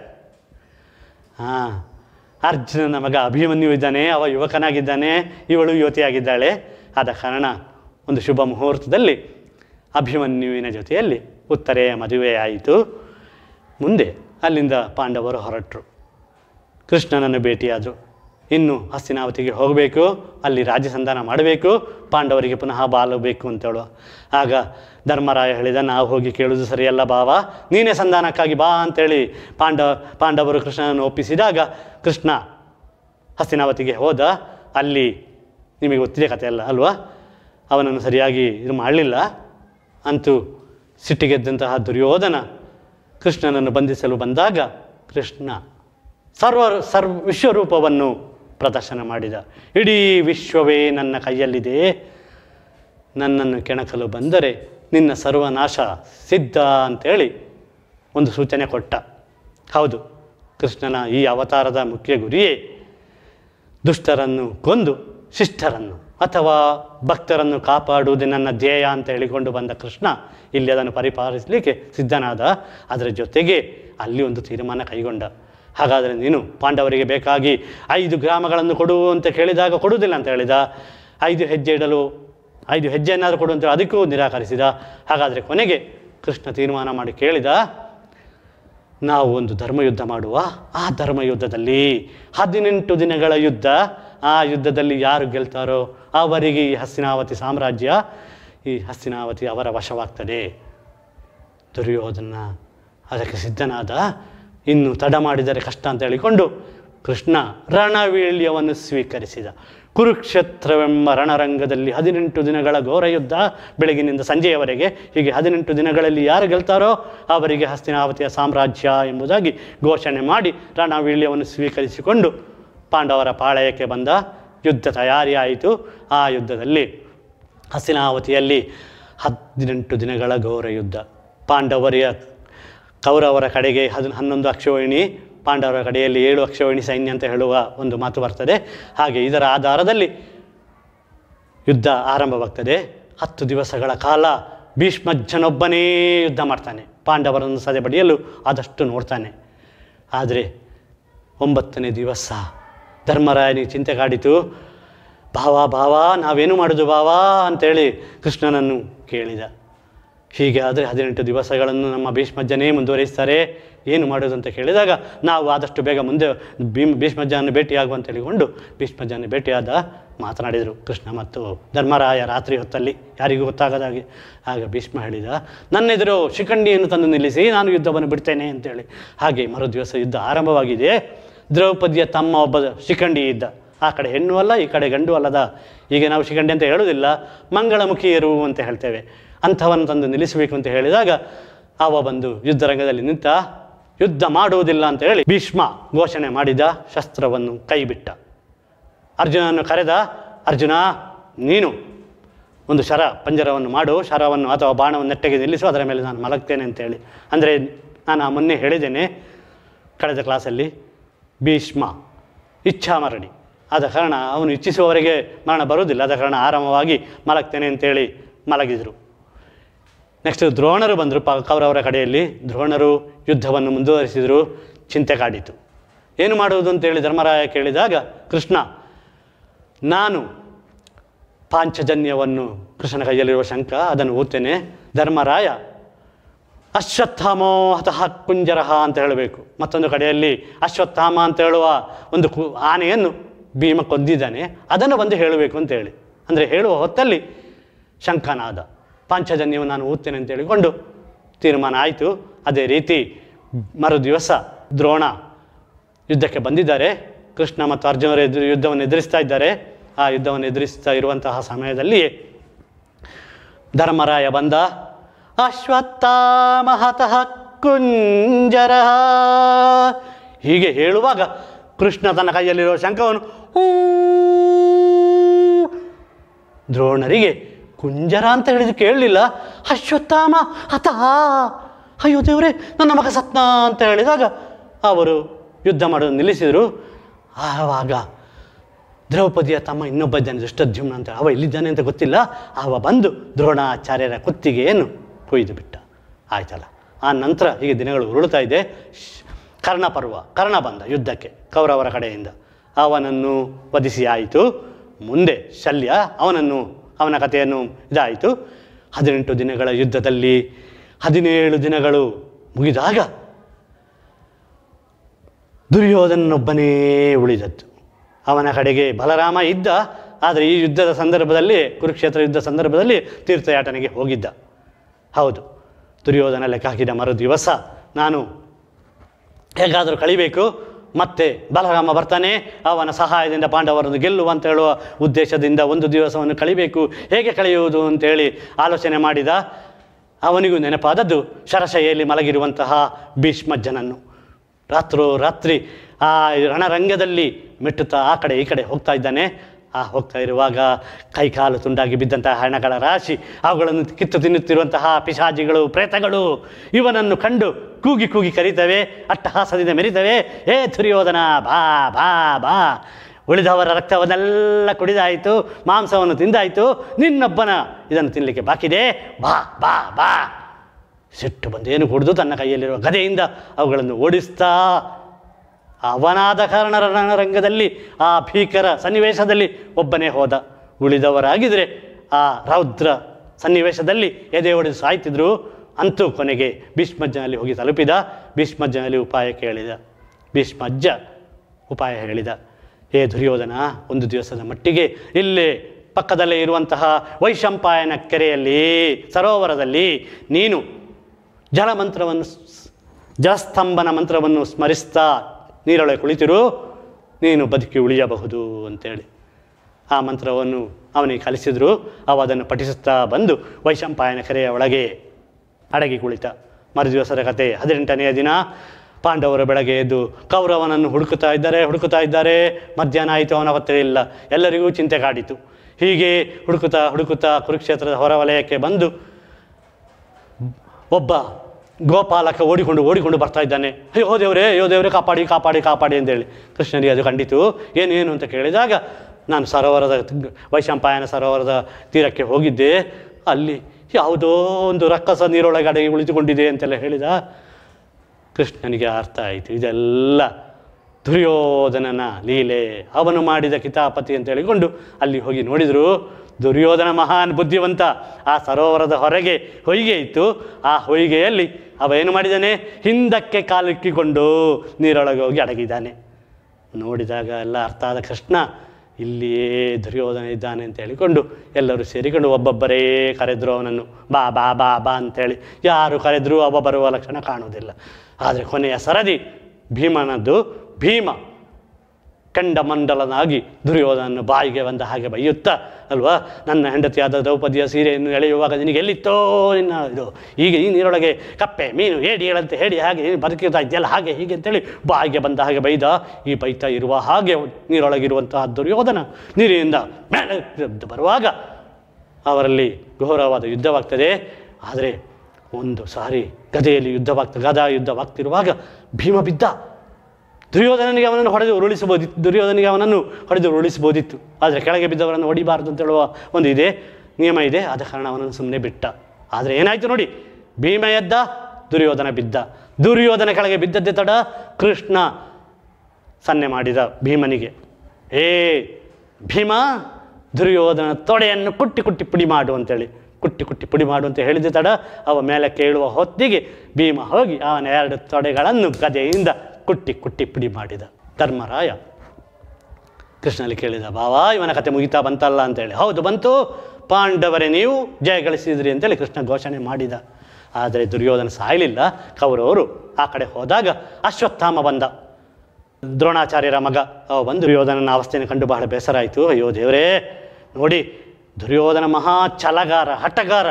ಹಾಂ ಅರ್ಜುನನ ಮಗ ಅಭಿಮನ್ಯು ಇದ್ದಾನೆ ಅವ ಯುವಕನಾಗಿದ್ದಾನೆ ಇವಳು ಯುವತಿಯಾಗಿದ್ದಾಳೆ ಆದ ಕಾರಣ ಒಂದು ಶುಭ ಮುಹೂರ್ತದಲ್ಲಿ ಅಭಿಮನ್ಯುವಿನ ಜೊತೆಯಲ್ಲಿ ಉತ್ತರೆಯ ಮದುವೆಯಾಯಿತು ಮುಂದೆ ಅಲ್ಲಿಂದ ಪಾಂಡವರು ಹೊರಟರು ಕೃಷ್ಣನನ್ನು ಭೇಟಿಯಾದರು ಇನ್ನು ಹಸ್ತಿನಾವತಿಗೆ ಹೋಗಬೇಕು ಅಲ್ಲಿ ರಾಜ್ಯ ಸಂಧಾನ ಮಾಡಬೇಕು ಪಾಂಡವರಿಗೆ ಪುನಃ ಬಾಲಬೇಕು ಅಂತೇಳುವ ಆಗ ಧರ್ಮರಾಯ ಹೇಳಿದ ನಾವು ಹೋಗಿ ಕೇಳುವುದು ಸರಿಯಲ್ಲ ಬಾವ ನೀನೇ ಸಂಧಾನಕ್ಕಾಗಿ ಬಾ ಅಂತೇಳಿ ಪಾಂಡವ ಪಾಂಡವರು ಕೃಷ್ಣನನ್ನು ಒಪ್ಪಿಸಿದಾಗ ಕೃಷ್ಣ ಹಸ್ತಿನಾವತಿಗೆ ಹೋದ ಅಲ್ಲಿ ನಿಮಗೆ ಗೊತ್ತಿದೆ ಕಥೆ ಅಲ್ಲ ಅಲ್ವಾ ಅವನನ್ನು ಸರಿಯಾಗಿ ಇದು ಮಾಡಲಿಲ್ಲ ಅಂತೂ ಸಿಟ್ಟಿಗೆದ್ದಂತಹ ದುರ್ಯೋಧನ ಕೃಷ್ಣನನ್ನು ಬಂಧಿಸಲು ಬಂದಾಗ ಕೃಷ್ಣ ಸರ್ವ ಸರ್ವ ವಿಶ್ವರೂಪವನ್ನು ಪ್ರದರ್ಶನ ಮಾಡಿದ ಇಡೀ ವಿಶ್ವವೇ ನನ್ನ ಕೈಯಲ್ಲಿದೆ ನನ್ನನ್ನು ಕೆಣಕಲು ಬಂದರೆ ನಿನ್ನ ಸರ್ವನಾಶ ಸಿದ್ಧ ಅಂತೇಳಿ ಒಂದು ಸೂಚನೆ ಕೊಟ್ಟ ಹೌದು ಕೃಷ್ಣನ ಈ ಅವತಾರದ ಮುಖ್ಯ ಗುರಿಯೇ ದುಷ್ಟರನ್ನು ಕೊಂದು ಶಿಷ್ಟರನ್ನು ಅಥವಾ ಭಕ್ತರನ್ನು ಕಾಪಾಡುವುದೇ ನನ್ನ ಧ್ಯೇಯ ಅಂತ ಹೇಳಿಕೊಂಡು ಬಂದ ಕೃಷ್ಣ ಇಲ್ಲಿ ಅದನ್ನು ಪರಿಪಾಲಿಸಲಿಕ್ಕೆ ಸಿದ್ಧನಾದ ಅದರ ಜೊತೆಗೆ ಅಲ್ಲಿ ಒಂದು ತೀರ್ಮಾನ ಕೈಗೊಂಡ ಹಾಗಾದರೆ ನೀನು ಪಾಂಡವರಿಗೆ ಬೇಕಾಗಿ ಐದು ಗ್ರಾಮಗಳನ್ನು ಕೊಡು ಅಂತ ಕೇಳಿದಾಗ ಕೊಡುವುದಿಲ್ಲ ಅಂತ ಹೇಳಿದ ಐದು ಹೆಜ್ಜೆ ಇಡಲು ಐದು ಹೆಜ್ಜೆಯನ್ನಾದರೂ ಕೊಡು ಅಂತ ಅದಕ್ಕೂ ನಿರಾಕರಿಸಿದ ಹಾಗಾದರೆ ಕೊನೆಗೆ ಕೃಷ್ಣ ತೀರ್ಮಾನ ಮಾಡಿ ಕೇಳಿದ ನಾವು ಒಂದು ಧರ್ಮಯುದ್ಧ ಮಾಡುವ ಆ ಧರ್ಮಯುದ್ಧದಲ್ಲಿ ಹದಿನೆಂಟು ದಿನಗಳ ಯುದ್ಧ ಆ ಯುದ್ಧದಲ್ಲಿ ಯಾರು ಗೆಲ್ತಾರೋ ಅವರಿಗೆ ಈ ಹಸ್ತಿನಾವತಿ ಸಾಮ್ರಾಜ್ಯ ಈ ಹಸ್ತಿನಾವತಿ ಅವರ ವಶವಾಗ್ತದೆ ದುರ್ಯೋಧನ ಅದಕ್ಕೆ ಸಿದ್ಧನಾದ ಇನ್ನು ತಡ ಮಾಡಿದರೆ ಕಷ್ಟ ಅಂತ ಹೇಳಿಕೊಂಡು ಕೃಷ್ಣ ರಣವೀಳ್ಯವನ್ನು ಸ್ವೀಕರಿಸಿದ ಕುರುಕ್ಷೇತ್ರವೆಂಬ ರಣರಂಗದಲ್ಲಿ ಹದಿನೆಂಟು ದಿನಗಳ ಘೋರ ಯುದ್ಧ ಬೆಳಗಿನಿಂದ ಸಂಜೆಯವರೆಗೆ ಹೀಗೆ ಹದಿನೆಂಟು ದಿನಗಳಲ್ಲಿ ಯಾರು ಗೆಲ್ತಾರೋ ಅವರಿಗೆ ಹಸ್ತಿನಾವತಿಯ ಸಾಮ್ರಾಜ್ಯ ಎಂಬುದಾಗಿ ಘೋಷಣೆ ಮಾಡಿ ರಣವೀಳ್ಯವನ್ನು ಸ್ವೀಕರಿಸಿಕೊಂಡು ಪಾಂಡವರ ಪಾಳಯಕ್ಕೆ ಬಂದ ಯುದ್ಧ ತಯಾರಿ ಆಯಿತು ಆ ಯುದ್ಧದಲ್ಲಿ ಹಸ್ತಿನಾವತಿಯಲ್ಲಿ ಹದಿನೆಂಟು ದಿನಗಳ ಘೋರ ಯುದ್ಧ ಪಾಂಡವರಿಯ ಕೌರವರ ಕಡೆಗೆ ಹದ್ ಹನ್ನೊಂದು ಅಕ್ಷೋಹಿಣಿ ಪಾಂಡವರ ಕಡೆಯಲ್ಲಿ ಏಳು ಅಕ್ಷೋಹಿಣಿ ಸೈನ್ಯ ಅಂತ ಹೇಳುವ ಒಂದು ಮಾತು ಬರ್ತದೆ ಹಾಗೆ ಇದರ ಆಧಾರದಲ್ಲಿ ಯುದ್ಧ ಆರಂಭವಾಗ್ತದೆ ಹತ್ತು ದಿವಸಗಳ ಕಾಲ ಭೀಷ್ಮಜ್ಜನೊಬ್ಬನೇ ಯುದ್ಧ ಮಾಡ್ತಾನೆ ಪಾಂಡವರನ್ನು ಸದೆಬಡಿಯಲು ಆದಷ್ಟು ನೋಡ್ತಾನೆ ಆದರೆ ಒಂಬತ್ತನೇ ದಿವಸ ಧರ್ಮರಾಯನಿಗೆ ಚಿಂತೆ ಕಾಡಿತು ಭಾವ ಭಾವ ನಾವೇನು ಮಾಡೋದು ಭಾವ ಅಂತೇಳಿ ಕೃಷ್ಣನನ್ನು ಕೇಳಿದ ಹೀಗೆ ಆದರೆ ಹದಿನೆಂಟು ದಿವಸಗಳನ್ನು ನಮ್ಮ ಭೀಷ್ಮಜ್ಜನೇ ಮುಂದುವರಿಸ್ತಾರೆ ಏನು ಮಾಡೋದು ಅಂತ ಕೇಳಿದಾಗ ನಾವು ಆದಷ್ಟು ಬೇಗ ಮುಂದೆ ಭೀಮ್ ಭೀಷ್ಮಜ್ಜನ ಭೇಟಿಯಾಗುವ ಅಂತ ಹೇಳಿಕೊಂಡು ಭೀಷ್ಮಜ್ಜನ ಭೇಟಿಯಾದ ಮಾತನಾಡಿದರು ಕೃಷ್ಣ ಮತ್ತು ಧರ್ಮರಾಯ ರಾತ್ರಿ ಹೊತ್ತಲ್ಲಿ ಯಾರಿಗೂ ಗೊತ್ತಾಗದಾಗೆ ಆಗ ಭೀಷ್ಮ ಹೇಳಿದ ನನ್ನೆದುರು ಶಿಖಂಡಿಯನ್ನು ತಂದು ನಿಲ್ಲಿಸಿ ನಾನು ಯುದ್ಧವನ್ನು ಬಿಡ್ತೇನೆ ಅಂತೇಳಿ ಹಾಗೆ ಮರು ದಿವಸ ಯುದ್ಧ ಆರಂಭವಾಗಿದೆ ದ್ರೌಪದಿಯ ತಮ್ಮ ಒಬ್ಬ ಶಿಖಂಡಿ ಇದ್ದ ಆ ಕಡೆ ಹೆಣ್ಣು ಅಲ್ಲ ಈ ಕಡೆ ಗಂಡು ಅಲ್ಲದ ಈಗ ನಾವು ಶಿಖಂಡಿ ಅಂತ ಹೇಳೋದಿಲ್ಲ ಮಂಗಳಮುಖಿಯರು ಅಂತ ಹೇಳ್ತೇವೆ ಅಂಥವನ್ನು ತಂದು ನಿಲ್ಲಿಸಬೇಕು ಅಂತ ಹೇಳಿದಾಗ ಅವ ಬಂದು ಯುದ್ಧರಂಗದಲ್ಲಿ ನಿಂತ ಯುದ್ಧ ಮಾಡುವುದಿಲ್ಲ ಅಂತ ಹೇಳಿ ಭೀಷ್ಮ ಘೋಷಣೆ ಮಾಡಿದ ಶಸ್ತ್ರವನ್ನು ಕೈಬಿಟ್ಟ ಅರ್ಜುನನ್ನು ಕರೆದ ಅರ್ಜುನ ನೀನು ಒಂದು ಶರ ಪಂಜರವನ್ನು ಮಾಡು ಶರವನ್ನು ಅಥವಾ ಬಾಣವನ್ನು ನೆಟ್ಟಗೆ ನಿಲ್ಲಿಸು ಅದರ ಮೇಲೆ ನಾನು ಮಲಗ್ತೇನೆ ಅಂತೇಳಿ ಅಂದರೆ ನಾನು ಆ ಮೊನ್ನೆ ಹೇಳಿದ್ದೇನೆ ಕಳೆದ ಕ್ಲಾಸಲ್ಲಿ ಭೀಷ್ಮ ಇಚ್ಛಾಮರಣಿ ಆದ ಕಾರಣ ಅವನು ಇಚ್ಛಿಸುವವರೆಗೆ ಮರಣ ಬರುವುದಿಲ್ಲ ಆದ ಕಾರಣ ಆರಾಮವಾಗಿ ಮಲಗ್ತೇನೆ ಅಂತೇಳಿ ಮಲಗಿದರು ನೆಕ್ಸ್ಟ್ ದ್ರೋಣರು ಬಂದರು ಪ ಕೌರವರ ಕಡೆಯಲ್ಲಿ ದ್ರೋಣರು ಯುದ್ಧವನ್ನು ಮುಂದುವರಿಸಿದರು ಚಿಂತೆ ಕಾಡಿತು ಏನು ಮಾಡುವುದು ಅಂತೇಳಿ ಧರ್ಮರಾಯ ಕೇಳಿದಾಗ ಕೃಷ್ಣ ನಾನು ಪಾಂಚಜನ್ಯವನ್ನು ಕೃಷ್ಣನ ಕೈಯಲ್ಲಿರುವ ಶಂಕ ಅದನ್ನು ಓದ್ತೇನೆ ಧರ್ಮರಾಯ ಅಶ್ವತ್ಥಾಮೋ ಹತಃ ಕುಂಜರಹ ಅಂತ ಹೇಳಬೇಕು ಮತ್ತೊಂದು ಕಡೆಯಲ್ಲಿ ಅಶ್ವತ್ಥಾಮ ಅಂತ ಹೇಳುವ ಒಂದು ಕು ಆನೆಯನ್ನು ಭೀಮ ಕೊಂದಿದ್ದಾನೆ ಅದನ್ನು ಬಂದು ಹೇಳಬೇಕು ಅಂತೇಳಿ ಅಂದರೆ ಹೇಳುವ ಹೊತ್ತಲ್ಲಿ ಶಂಕನಾದ ಪಾಂಚಜನ್ಯವನ್ನು ನಾನು ಓದ್ತೇನೆ ಅಂತ ಹೇಳಿಕೊಂಡು ತೀರ್ಮಾನ ಆಯಿತು ಅದೇ ರೀತಿ ಮರು ದಿವಸ ದ್ರೋಣ ಯುದ್ಧಕ್ಕೆ ಬಂದಿದ್ದಾರೆ ಕೃಷ್ಣ ಮತ್ತು ಅರ್ಜುನರ ಎದುರು ಯುದ್ಧವನ್ನು ಎದುರಿಸ್ತಾ ಇದ್ದಾರೆ ಆ ಯುದ್ಧವನ್ನು ಎದುರಿಸ್ತಾ ಇರುವಂತಹ ಸಮಯದಲ್ಲಿ ಧರ್ಮರಾಯ ಬಂದ ಅಶ್ವತ್ಥಾಮಹತಃ ಕುಂಜರ ಹೀಗೆ ಹೇಳುವಾಗ ಕೃಷ್ಣ ತನ್ನ ಕೈಯಲ್ಲಿರುವ ಶಂಖವನ್ನು ಹೂ ದ್ರೋಣರಿಗೆ ಕುಂಜರ ಅಂತ ಹೇಳಿದ್ದು ಕೇಳಲಿಲ್ಲ ಅಶ್ವತ್ಥಾಮ ಹತಃ ಅಯ್ಯೋ ದೇವರೇ ನನ್ನ ಮಗ ಸತ್ನ ಅಂತ ಹೇಳಿದಾಗ ಅವರು ಯುದ್ಧ ಮಾಡೋದು ನಿಲ್ಲಿಸಿದರು ಆವಾಗ ದ್ರೌಪದಿಯ ತಮ್ಮ ಇನ್ನೊಬ್ಬ ಇದ್ದಾನೆ ದುಷ್ಟದ್ಯುಮ್ನ ಅಂತ ಅವ ಎಲ್ಲಿದ್ದಾನೆ ಅಂತ ಗೊತ್ತಿಲ್ಲ ಅವ ಬಂದು ದ್ರೋಣಾಚಾರ್ಯರ ಕುತ್ತಿಗೆಯನ್ನು ಕೊಯ್ದು ಬಿಟ್ಟ ಆಯ್ತಲ್ಲ ಆ ನಂತರ ಹೀಗೆ ದಿನಗಳು ಉರುಳುತ್ತಾ ಇದೆ ಶ್- ಕರ್ಣಪರ್ವ ಕರ್ಣ ಬಂದ ಯುದ್ಧಕ್ಕೆ ಕೌರವರ ಕಡೆಯಿಂದ ಅವನನ್ನು ವಧಿಸಿ ಆಯಿತು ಮುಂದೆ ಶಲ್ಯ ಅವನನ್ನು ಅವನ ಕಥೆಯನ್ನು ಇದಾಯಿತು ಹದಿನೆಂಟು ದಿನಗಳ ಯುದ್ಧದಲ್ಲಿ ಹದಿನೇಳು ದಿನಗಳು ಮುಗಿದಾಗ ದುರ್ಯೋಧನನೊಬ್ಬನೇ ಉಳಿದದ್ದು ಅವನ ಕಡೆಗೆ ಬಲರಾಮ ಇದ್ದ ಆದರೆ ಈ ಯುದ್ಧದ ಸಂದರ್ಭದಲ್ಲಿ ಕುರುಕ್ಷೇತ್ರ ಯುದ್ಧ ಸಂದರ್ಭದಲ್ಲಿ ತೀರ್ಥಯಾಟನೆಗೆ ಹೋಗಿದ್ದ ಹೌದು ದುರ್ಯೋಧನ ಲೆಕ್ಕ ಹಾಕಿದ ಮರು ದಿವಸ ನಾನು ಹೇಗಾದರೂ ಕಳಿಬೇಕು ಮತ್ತೆ ಬಲರಾಮ ಬರ್ತಾನೆ ಅವನ ಸಹಾಯದಿಂದ ಪಾಂಡವರನ್ನು ಗೆಲ್ಲುವ ಅಂತ ಹೇಳುವ ಉದ್ದೇಶದಿಂದ ಒಂದು ದಿವಸವನ್ನು ಕಳಿಬೇಕು ಹೇಗೆ ಕಳೆಯುವುದು ಅಂತೇಳಿ ಆಲೋಚನೆ ಮಾಡಿದ ಅವನಿಗೂ ನೆನಪಾದದ್ದು ಶರಶೈಯಲ್ಲಿ ಮಲಗಿರುವಂತಹ ಭೀಷ್ಮಜ್ಜನನ್ನು ರಾತ್ರೋ ರಾತ್ರಿ ಆ ರಣರಂಗದಲ್ಲಿ ಮೆಟ್ಟುತ್ತಾ ಆ ಕಡೆ ಈ ಕಡೆ ಹೋಗ್ತಾ ಇದ್ದಾನೆ ಆ ಹೋಗ್ತಾ ಇರುವಾಗ ಕೈಕಾಲು ತುಂಡಾಗಿ ಬಿದ್ದಂತಹ ಹಣಗಳ ರಾಶಿ ಅವುಗಳನ್ನು ಕಿತ್ತು ತಿನ್ನುತ್ತಿರುವಂತಹ ಪಿಶಾಜಿಗಳು ಪ್ರೇತಗಳು ಇವನನ್ನು ಕಂಡು ಕೂಗಿ ಕೂಗಿ ಕರೀತವೆ ಅಟ್ಟಹಾಸದಿಂದ ಮೆರಿತವೆ ಏ ದುರ್ಯೋಧನ ಬಾ ಬಾ ಬಾ ಉಳಿದವರ ರಕ್ತವನ್ನೆಲ್ಲ ಕುಡಿದಾಯಿತು ಮಾಂಸವನ್ನು ತಿಂದಾಯಿತು ನಿನ್ನೊಬ್ಬನ ಇದನ್ನು ತಿನ್ನಲಿಕ್ಕೆ ಬಾಕಿದೆ ಬಾ ಬಾ ಬಾ ಸಿಟ್ಟು ಬಂದೇನು ಕುಡಿದು ತನ್ನ ಕೈಯಲ್ಲಿರುವ ಗದೆಯಿಂದ ಅವುಗಳನ್ನು ಓಡಿಸ್ತಾ ಅವನಾದ ಕಾರಣ ರಣರಂಗದಲ್ಲಿ ಆ ಭೀಕರ ಸನ್ನಿವೇಶದಲ್ಲಿ ಒಬ್ಬನೇ ಹೋದ ಉಳಿದವರಾಗಿದ್ದರೆ ಆ ರೌದ್ರ ಸನ್ನಿವೇಶದಲ್ಲಿ ಎದೆ ಹೊಡೆದು ಸಾಯ್ತಿದ್ರು ಅಂತೂ ಕೊನೆಗೆ ಭೀಷ್ಮಜ್ಜನಲ್ಲಿ ಹೋಗಿ ತಲುಪಿದ ಭೀಷ್ಮಜ್ಜನಲ್ಲಿ ಉಪಾಯ ಕೇಳಿದ ಭೀಷ್ಮಜ್ಜ ಉಪಾಯ ಹೇಳಿದ ಏ ದುರ್ಯೋಧನ ಒಂದು ದಿವಸದ ಮಟ್ಟಿಗೆ ಇಲ್ಲೇ ಪಕ್ಕದಲ್ಲೇ ಇರುವಂತಹ ವೈಶಂಪಾಯನ ಕೆರೆಯಲ್ಲಿ ಸರೋವರದಲ್ಲಿ ನೀನು ಜಲಮಂತ್ರವನ್ನು ಸ್- ಜಲಸ್ತಂಭನ ಮಂತ್ರವನ್ನು ಸ್ಮರಿಸ್ತಾ ನೀರೊಳಗೆ ಕುಳಿತಿರು ನೀನು ಬದುಕಿ ಉಳಿಯಬಹುದು ಅಂತೇಳಿ ಆ ಮಂತ್ರವನ್ನು ಅವನಿಗೆ ಕಲಿಸಿದ್ರು ಅವ ಅದನ್ನು ಪಠಿಸುತ್ತಾ ಬಂದು ವೈಶಂಪಾಯನ ಕೆರೆಯ ಒಳಗೆ ಅಡಗಿ ಕುಳಿತ ಮರುದಿವಸದ ಕತೆ ಹದಿನೆಂಟನೆಯ ದಿನ ಪಾಂಡವರು ಬೆಳಗ್ಗೆ ಎದ್ದು ಕೌರವನನ್ನು ಹುಡುಕುತ್ತಾ ಇದ್ದಾರೆ ಹುಡುಕುತ್ತಾ ಇದ್ದಾರೆ ಮಧ್ಯಾಹ್ನ ಆಯಿತು ಅವನ ಹೊತ್ತೇ ಇಲ್ಲ ಎಲ್ಲರಿಗೂ ಚಿಂತೆ ಕಾಡಿತು ಹೀಗೆ ಹುಡುಕುತ್ತಾ ಹುಡುಕುತ್ತಾ ಕುರುಕ್ಷೇತ್ರದ ಹೊರವಲಯಕ್ಕೆ ಬಂದು ಒಬ್ಬ ಗೋಪಾಲಕ ಓಡಿಕೊಂಡು ಓಡಿಕೊಂಡು ಬರ್ತಾ ಇದ್ದಾನೆ ಅಯ್ಯೋ ದೇವರೇ ಅಯ್ಯೋ ದೇವರೇ ಕಾಪಾಡಿ ಕಾಪಾಡಿ ಕಾಪಾಡಿ ಅಂತೇಳಿ ಕೃಷ್ಣನಿಗೆ ಅದು ಕಂಡಿತು ಏನು ಏನು ಅಂತ ಕೇಳಿದಾಗ ನಾನು ಸರೋವರದ ವೈಶಂಪಾಯನ ಸರೋವರದ ತೀರಕ್ಕೆ ಹೋಗಿದ್ದೆ ಅಲ್ಲಿ ಯಾವುದೋ ಒಂದು ರಕ್ಕಸ ನೀರೊಳಗೆ ಅಡಗಿ ಉಳಿದುಕೊಂಡಿದೆ ಅಂತೆಲ್ಲ ಹೇಳಿದ ಕೃಷ್ಣನಿಗೆ ಅರ್ಥ ಆಯಿತು ಇದೆಲ್ಲ ದುರ್ಯೋಧನನ ಲೀಲೆ ಅವನು ಮಾಡಿದ ಕಿತಾಪತಿ ಅಂತ ಹೇಳಿಕೊಂಡು ಅಲ್ಲಿ ಹೋಗಿ ನೋಡಿದರು ದುರ್ಯೋಧನ ಮಹಾನ್ ಬುದ್ಧಿವಂತ ಆ ಸರೋವರದ ಹೊರಗೆ ಹೊಯ್ಗೆ ಇತ್ತು ಆ ಹೊಯ್ಗೆಯಲ್ಲಿ ಅವ ಏನು ಮಾಡಿದ್ದಾನೆ ಹಿಂದಕ್ಕೆ ಕಾಲಿಕ್ಕಿಕೊಂಡು ನೀರೊಳಗೆ ಹೋಗಿ ಅಡಗಿದ್ದಾನೆ ನೋಡಿದಾಗ ಎಲ್ಲ ಅರ್ಥ ಆದ ಕೃಷ್ಣ ಇಲ್ಲಿಯೇ ದುರ್ಯೋಧನ ಇದ್ದಾನೆ ಅಂತ ಹೇಳಿಕೊಂಡು ಎಲ್ಲರೂ ಸೇರಿಕೊಂಡು ಒಬ್ಬೊಬ್ಬರೇ ಕರೆದ್ರು ಅವನನ್ನು ಬಾ ಬಾ ಬಾ ಬಾ ಅಂತೇಳಿ ಯಾರು ಕರೆದರೂ ಅವ ಬರುವ ಲಕ್ಷಣ ಕಾಣುವುದಿಲ್ಲ ಆದರೆ ಕೊನೆಯ ಸರದಿ ಭೀಮನದ್ದು ಭೀಮ ಕಂಡಮಂಡಲನಾಗಿ ದುರ್ಯೋಧನನ್ನು ಬಾಯಿಗೆ ಬಂದ ಹಾಗೆ ಬೈಯುತ್ತಾ ಅಲ್ವಾ ನನ್ನ ಹೆಂಡತಿಯಾದ ದ್ರೌಪದಿಯ ಸೀರೆಯನ್ನು ಎಳೆಯುವಾಗ ನಿನಗೆ ಎಲ್ಲಿತ್ತೋ ನಿನ್ನ ಇದು ಈಗ ಈ ನೀರೊಳಗೆ ಕಪ್ಪೆ ಮೀನು ಹೇಡಿ ಹೇಳಂತೆ ಹೇಳಿ ಹಾಗೆ ನೀನು ಬದುಕಿರ್ತಾ ಇದೆಯಲ್ಲ ಹಾಗೆ ಹೀಗೆ ಅಂತೇಳಿ ಬಾಯಿಗೆ ಬಂದ ಹಾಗೆ ಬೈದ ಈ ಬೈತಾ ಇರುವ ಹಾಗೆ ನೀರೊಳಗಿರುವಂತಹ ದುರ್ಯೋಧನ ನೀರಿನಿಂದ ಮೇಲೆ ಎದ್ದು ಬರುವಾಗ ಅವರಲ್ಲಿ ಘೋರವಾದ ಯುದ್ಧವಾಗ್ತದೆ ಆದರೆ ಒಂದು ಸಾರಿ ಗದೆಯಲ್ಲಿ ಯುದ್ಧವಾಗ್ತ ಗದಾ ಯುದ್ಧವಾಗ್ತಿರುವಾಗ ಭೀಮ ಬಿದ್ದ ದುರ್ಯೋಧನನಿಗೆ ಅವನನ್ನು ಹೊಡೆದು ಉರುಳಿಸಬಹುದಿತ್ತು ದುರ್ಯೋಧನಿಗೆ ಅವನನ್ನು ಹೊಡೆದು ಉರುಳಿಸಬಹುದಿತ್ತು ಆದರೆ ಕೆಳಗೆ ಬಿದ್ದವರನ್ನು ಹೊಡಿಬಾರ್ದು ಅಂತ ಹೇಳುವ ಒಂದು ಇದೆ ನಿಯಮ ಇದೆ ಆದ ಕಾರಣ ಅವನನ್ನು ಸುಮ್ಮನೆ ಬಿಟ್ಟ ಆದರೆ ಏನಾಯಿತು ನೋಡಿ ಭೀಮ ಎದ್ದ ದುರ್ಯೋಧನ ಬಿದ್ದ ದುರ್ಯೋಧನ ಕೆಳಗೆ ಬಿದ್ದದ್ದೇ ತಡ ಕೃಷ್ಣ ಸನ್ನೆ ಮಾಡಿದ ಭೀಮನಿಗೆ ಏ ಭೀಮ ದುರ್ಯೋಧನ ತೊಡೆಯನ್ನು ಕುಟ್ಟಿ ಕುಟ್ಟಿ ಪುಡಿ ಮಾಡು ಅಂತೇಳಿ ಕುಟ್ಟಿ ಕುಟ್ಟಿ ಪುಡಿ ಮಾಡು ಅಂತ ಹೇಳಿದ ತಡ ಅವ ಮೇಲೆ ಕೇಳುವ ಹೊತ್ತಿಗೆ ಭೀಮ ಹೋಗಿ ಅವನ ಎರಡು ತೊಡೆಗಳನ್ನು ಗದೆಯಿಂದ ಕುಟ್ಟಿ ಕುಟ್ಟಿ ಪುಡಿ ಮಾಡಿದ ಧರ್ಮರಾಯ ಕೃಷ್ಣಲ್ಲಿ ಕೇಳಿದ ಬಾವಾ ಇವನ ಕತೆ ಮುಗಿತಾ ಬಂತಲ್ಲ ಅಂತೇಳಿ ಹೌದು ಬಂತು ಪಾಂಡವರೇ ನೀವು ಜಯ ಗಳಿಸಿದ್ರಿ ಅಂತೇಳಿ ಕೃಷ್ಣ ಘೋಷಣೆ ಮಾಡಿದ ಆದರೆ ದುರ್ಯೋಧನ ಸಾಯಲಿಲ್ಲ ಕೌರವರು ಆ ಕಡೆ ಹೋದಾಗ ಅಶ್ವತ್ಥಾಮ ಬಂದ ದ್ರೋಣಾಚಾರ್ಯರ ಮಗ ಅವ ಬಂದು ದುರ್ಯೋಧನನ ಅವಸ್ಥೆಯನ್ನು ಕಂಡು ಬಹಳ ಬೇಸರ ಆಯಿತು ಅಯ್ಯೋ ದೇವರೇ ನೋಡಿ ದುರ್ಯೋಧನ ಮಹಾ ಛಲಗಾರ ಹಠಗಾರ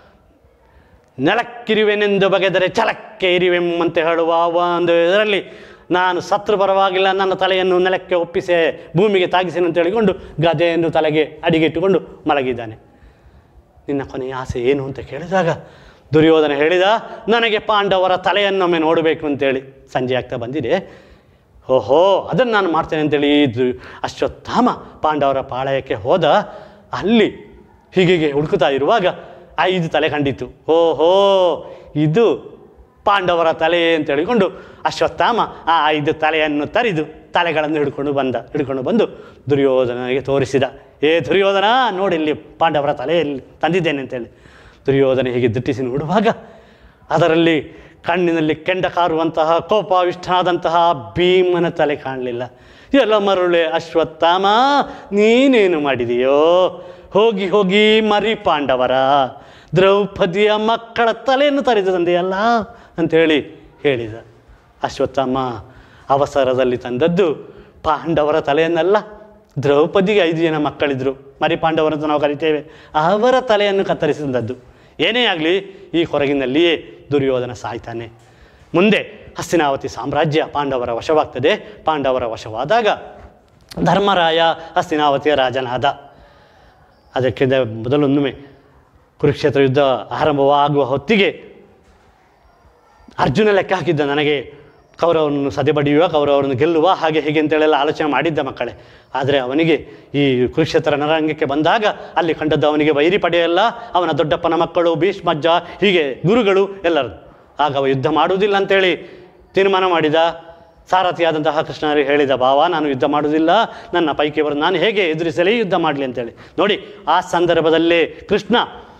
ನೆಲಕ್ಕಿರುವೆನೆಂದು ಬಗೆದರೆ ಛಲಕ್ಕೆ ಇರುವೆಂ ಅಂತ ಹೇಳುವ ಆ ಒಂದು ಇದರಲ್ಲಿ ನಾನು ಸತ್ರು ಪರವಾಗಿಲ್ಲ ನನ್ನ ತಲೆಯನ್ನು ನೆಲಕ್ಕೆ ಒಪ್ಪಿಸಿ ಭೂಮಿಗೆ ತಾಗಿಸಿನ ಅಂತ ಹೇಳಿಕೊಂಡು ಗದೆಯನ್ನು ತಲೆಗೆ ಅಡಿಗಿಟ್ಟುಕೊಂಡು ಮಲಗಿದ್ದಾನೆ ನಿನ್ನ ಕೊನೆಯ ಆಸೆ ಏನು ಅಂತ ಕೇಳಿದಾಗ ದುರ್ಯೋಧನ ಹೇಳಿದ ನನಗೆ ಪಾಂಡವರ ತಲೆಯನ್ನೊಮ್ಮೆ ನೋಡಬೇಕು ಅಂತೇಳಿ ಸಂಜೆ ಆಗ್ತಾ ಬಂದಿದೆ ಓಹೋ ಅದನ್ನು ನಾನು ಮಾಡ್ತೇನೆ ಅಂತೇಳಿ ದು ಅಶ್ವತ್ಥಾಮ ಪಾಂಡವರ ಪಾಳಯಕ್ಕೆ ಹೋದ ಅಲ್ಲಿ ಹೀಗೆ ಹುಡುಕುತ್ತಾ ಇರುವಾಗ ಐದು ತಲೆ ಕಂಡಿತು ಓಹೋ ಇದು ಪಾಂಡವರ ತಲೆ ಅಂತ ಹೇಳಿಕೊಂಡು ಅಶ್ವತ್ಥಾಮ ಆ ಐದು ತಲೆಯನ್ನು ತರಿದು ತಲೆಗಳನ್ನು ಹಿಡ್ಕೊಂಡು ಬಂದ ಹಿಡ್ಕೊಂಡು ಬಂದು ದುರ್ಯೋಧನನಿಗೆ ತೋರಿಸಿದ ಏ ದುರ್ಯೋಧನ ನೋಡಿ ಇಲ್ಲಿ ಪಾಂಡವರ ತಲೆಯಲ್ಲಿ ತಂದಿದ್ದೇನೆ ಅಂತೇಳಿ ದುರ್ಯೋಧನ ಹೀಗೆ ದಿಟ್ಟಿಸಿ ನೋಡುವಾಗ ಅದರಲ್ಲಿ ಕಣ್ಣಿನಲ್ಲಿ ಕೆಂಡ ಕಾರುವಂತಹ ಕೋಪಾವಿಷ್ಠನಾದಂತಹ ಭೀಮನ ತಲೆ ಕಾಣಲಿಲ್ಲ ಎಲ್ಲ ಮರುಳೆ ಅಶ್ವತ್ಥಾಮ ನೀನೇನು ಮಾಡಿದೆಯೋ ಹೋಗಿ ಹೋಗಿ ಮರಿ ಪಾಂಡವರ ದ್ರೌಪದಿಯ ಮಕ್ಕಳ ತಲೆಯನ್ನು ತರಿದು ತಂದೆಯಲ್ಲ ಅಂಥೇಳಿ ಹೇಳಿದ ಅಶ್ವತ್ಥಾಮ ಅವಸರದಲ್ಲಿ ತಂದದ್ದು ಪಾಂಡವರ ತಲೆಯನ್ನಲ್ಲ ದ್ರೌಪದಿಗೆ ಐದು ಜನ ಮಕ್ಕಳಿದ್ರು ಮರಿ ಪಾಂಡವರಂತ ನಾವು ಕರಿತೇವೆ ಅವರ ತಲೆಯನ್ನು ಕತ್ತರಿಸಿ ತಂದದ್ದು ಏನೇ ಆಗಲಿ ಈ ಹೊರಗಿನಲ್ಲಿಯೇ ದುರ್ಯೋಧನ ಸಾಯ್ತಾನೆ ಮುಂದೆ ಹಸ್ತಿನಾವತಿ ಸಾಮ್ರಾಜ್ಯ ಪಾಂಡವರ ವಶವಾಗ್ತದೆ ಪಾಂಡವರ ವಶವಾದಾಗ ಧರ್ಮರಾಯ ಹಸ್ತಿನಾವತಿಯ ರಾಜನಾದ ಅದಕ್ಕಿಂತ ಮೊದಲೊಮ್ಮೆ ಕುರುಕ್ಷೇತ್ರ ಯುದ್ಧ ಆರಂಭವಾಗುವ ಹೊತ್ತಿಗೆ ಅರ್ಜುನ ಲೆಕ್ಕ ಹಾಕಿದ್ದ ನನಗೆ ಕೌರವರನ್ನು ಸದೆಬಡಿಯುವ ಕೌರವರನ್ನು ಗೆಲ್ಲುವ ಹಾಗೆ ಹೀಗೆ ಅಂತೇಳೆಲ್ಲ ಆಲೋಚನೆ ಮಾಡಿದ್ದ ಮಕ್ಕಳೇ ಆದರೆ ಅವನಿಗೆ ಈ ಕುರುಕ್ಷೇತ್ರ ನರಂಗಕ್ಕೆ ಬಂದಾಗ ಅಲ್ಲಿ ಕಂಡದ್ದು ಅವನಿಗೆ ವೈರಿ ಪಡೆಯಲ್ಲ ಅವನ ದೊಡ್ಡಪ್ಪನ ಮಕ್ಕಳು ಭೀಷ್ಮಜ್ಜ ಹೀಗೆ ಗುರುಗಳು ಎಲ್ಲರದು ಆಗ ಅವ ಯುದ್ಧ ಮಾಡುವುದಿಲ್ಲ ಅಂತೇಳಿ ತೀರ್ಮಾನ ಮಾಡಿದ ಸಾರಥಿಯಾದಂತಹ ಕೃಷ್ಣರಿಗೆ ಹೇಳಿದ ಭಾವ ನಾನು ಯುದ್ಧ ಮಾಡುವುದಿಲ್ಲ ನನ್ನ ಪೈಕಿಯವರು ನಾನು ಹೇಗೆ ಎದುರಿಸಲಿ ಯುದ್ಧ ಮಾಡಲಿ ಅಂತೇಳಿ ನೋಡಿ ಆ ಸಂದರ್ಭದಲ್ಲೇ ಕೃಷ್ಣ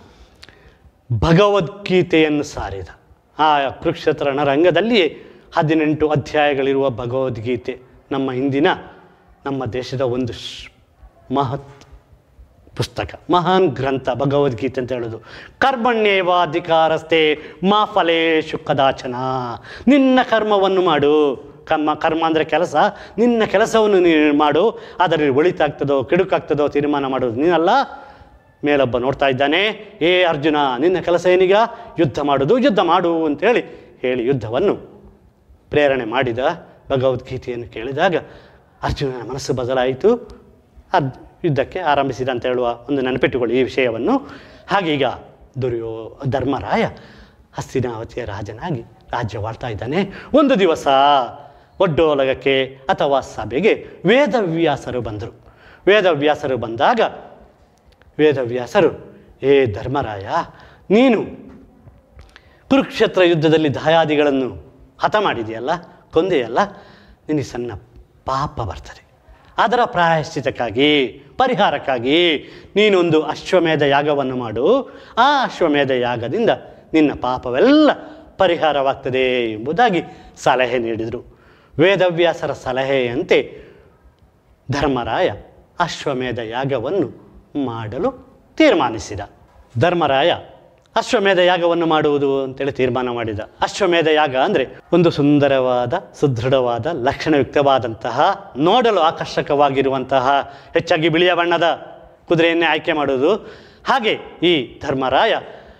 ಭಗವದ್ಗೀತೆಯನ್ನು ಸಾರಿದ ಆ ಕುರುಕ್ಷೇತ್ರ ರಣರಂಗದಲ್ಲಿ ಹದಿನೆಂಟು ಅಧ್ಯಾಯಗಳಿರುವ ಭಗವದ್ಗೀತೆ ನಮ್ಮ ಇಂದಿನ ನಮ್ಮ ದೇಶದ ಒಂದು ಶ್- ಮಹತ್ ಪುಸ್ತಕ ಮಹಾನ್ ಗ್ರಂಥ ಭಗವದ್ಗೀತೆ ಅಂತ ಹೇಳೋದು ಕರ್ಮಣ್ಯೇವಾಧಿಕಾರಸ್ಥೆ ಮಾ ಫಲೇಶು ಕದಾಚನ ನಿನ್ನ ಕರ್ಮವನ್ನು ಮಾಡು ಕರ್ಮ ಕರ್ಮ ಅಂದರೆ ಕೆಲಸ ನಿನ್ನ ಕೆಲಸವನ್ನು ನೀನು ಮಾಡು ಅದರಲ್ಲಿ ಒಳಿತಾಗ್ತದೋ ಕೆಡುಕಾಗ್ತದೋ ತೀರ್ಮಾನ ಮಾಡೋದು ನೀನಲ್ಲ ಮೇಲೊಬ್ಬ ನೋಡ್ತಾ ಇದ್ದಾನೆ ಏ ಅರ್ಜುನ ನಿನ್ನ ಕೆಲಸ ಏನೀಗ ಯುದ್ಧ ಮಾಡೋದು ಯುದ್ಧ ಮಾಡು ಅಂತೇಳಿ ಹೇಳಿ ಯುದ್ಧವನ್ನು ಪ್ರೇರಣೆ ಮಾಡಿದ ಭಗವದ್ಗೀತೆಯನ್ನು ಕೇಳಿದಾಗ ಅರ್ಜುನನ ಮನಸ್ಸು ಬದಲಾಯಿತು ಅದ್ ಯುದ್ಧಕ್ಕೆ ಆರಂಭಿಸಿದ ಅಂತ ಹೇಳುವ ಒಂದು ನೆನಪಿಟ್ಟುಕೊಳ್ಳಿ ಈ ವಿಷಯವನ್ನು ಹಾಗೀಗ ದುರ್ಯೋ ಧರ್ಮರಾಯ ಹಸ್ತಿನಾವತಿಯ ರಾಜನಾಗಿ ರಾಜ್ಯವಾಳ್ತಾ ಇದ್ದಾನೆ ಒಂದು ದಿವಸ ಒಡ್ಡೋಲಗಕ್ಕೆ ಅಥವಾ ಸಭೆಗೆ ವೇದವ್ಯಾಸರು ಬಂದರು ವೇದವ್ಯಾಸರು ಬಂದಾಗ ವೇದವ್ಯಾಸರು ಏ ಧರ್ಮರಾಯ ನೀನು ಕುರುಕ್ಷೇತ್ರ ಯುದ್ಧದಲ್ಲಿ ದಾಯಾದಿಗಳನ್ನು ಹತ ಮಾಡಿದೆಯಲ್ಲ ಕೊಂದೆಯಲ್ಲ ನಿನಗೆ ಸಣ್ಣ ಪಾಪ ಬರ್ತದೆ ಅದರ ಪ್ರಾಯಶ್ಚಿತಕ್ಕಾಗಿ ಪರಿಹಾರಕ್ಕಾಗಿ ನೀನೊಂದು ಅಶ್ವಮೇಧ ಯಾಗವನ್ನು ಮಾಡು ಆ ಅಶ್ವಮೇಧ ಯಾಗದಿಂದ ನಿನ್ನ ಪಾಪವೆಲ್ಲ ಪರಿಹಾರವಾಗ್ತದೆ ಎಂಬುದಾಗಿ ಸಲಹೆ ನೀಡಿದರು ವೇದವ್ಯಾಸರ ಸಲಹೆಯಂತೆ ಧರ್ಮರಾಯ ಅಶ್ವಮೇಧ ಯಾಗವನ್ನು ಮಾಡಲು ತೀರ್ಮಾನಿಸಿದ ಧರ್ಮರಾಯ ಅಶ್ವಮೇಧ ಯಾಗವನ್ನು ಮಾಡುವುದು ಅಂತೇಳಿ ತೀರ್ಮಾನ ಮಾಡಿದ ಅಶ್ವಮೇಧ ಯಾಗ ಅಂದರೆ ಒಂದು ಸುಂದರವಾದ ಸುದೃಢವಾದ ಲಕ್ಷಣಯುಕ್ತವಾದಂತಹ ನೋಡಲು ಆಕರ್ಷಕವಾಗಿರುವಂತಹ ಹೆಚ್ಚಾಗಿ ಬಿಳಿಯ ಬಣ್ಣದ ಕುದುರೆಯನ್ನೇ ಆಯ್ಕೆ ಮಾಡುವುದು ಹಾಗೆ ಈ ಧರ್ಮರಾಯ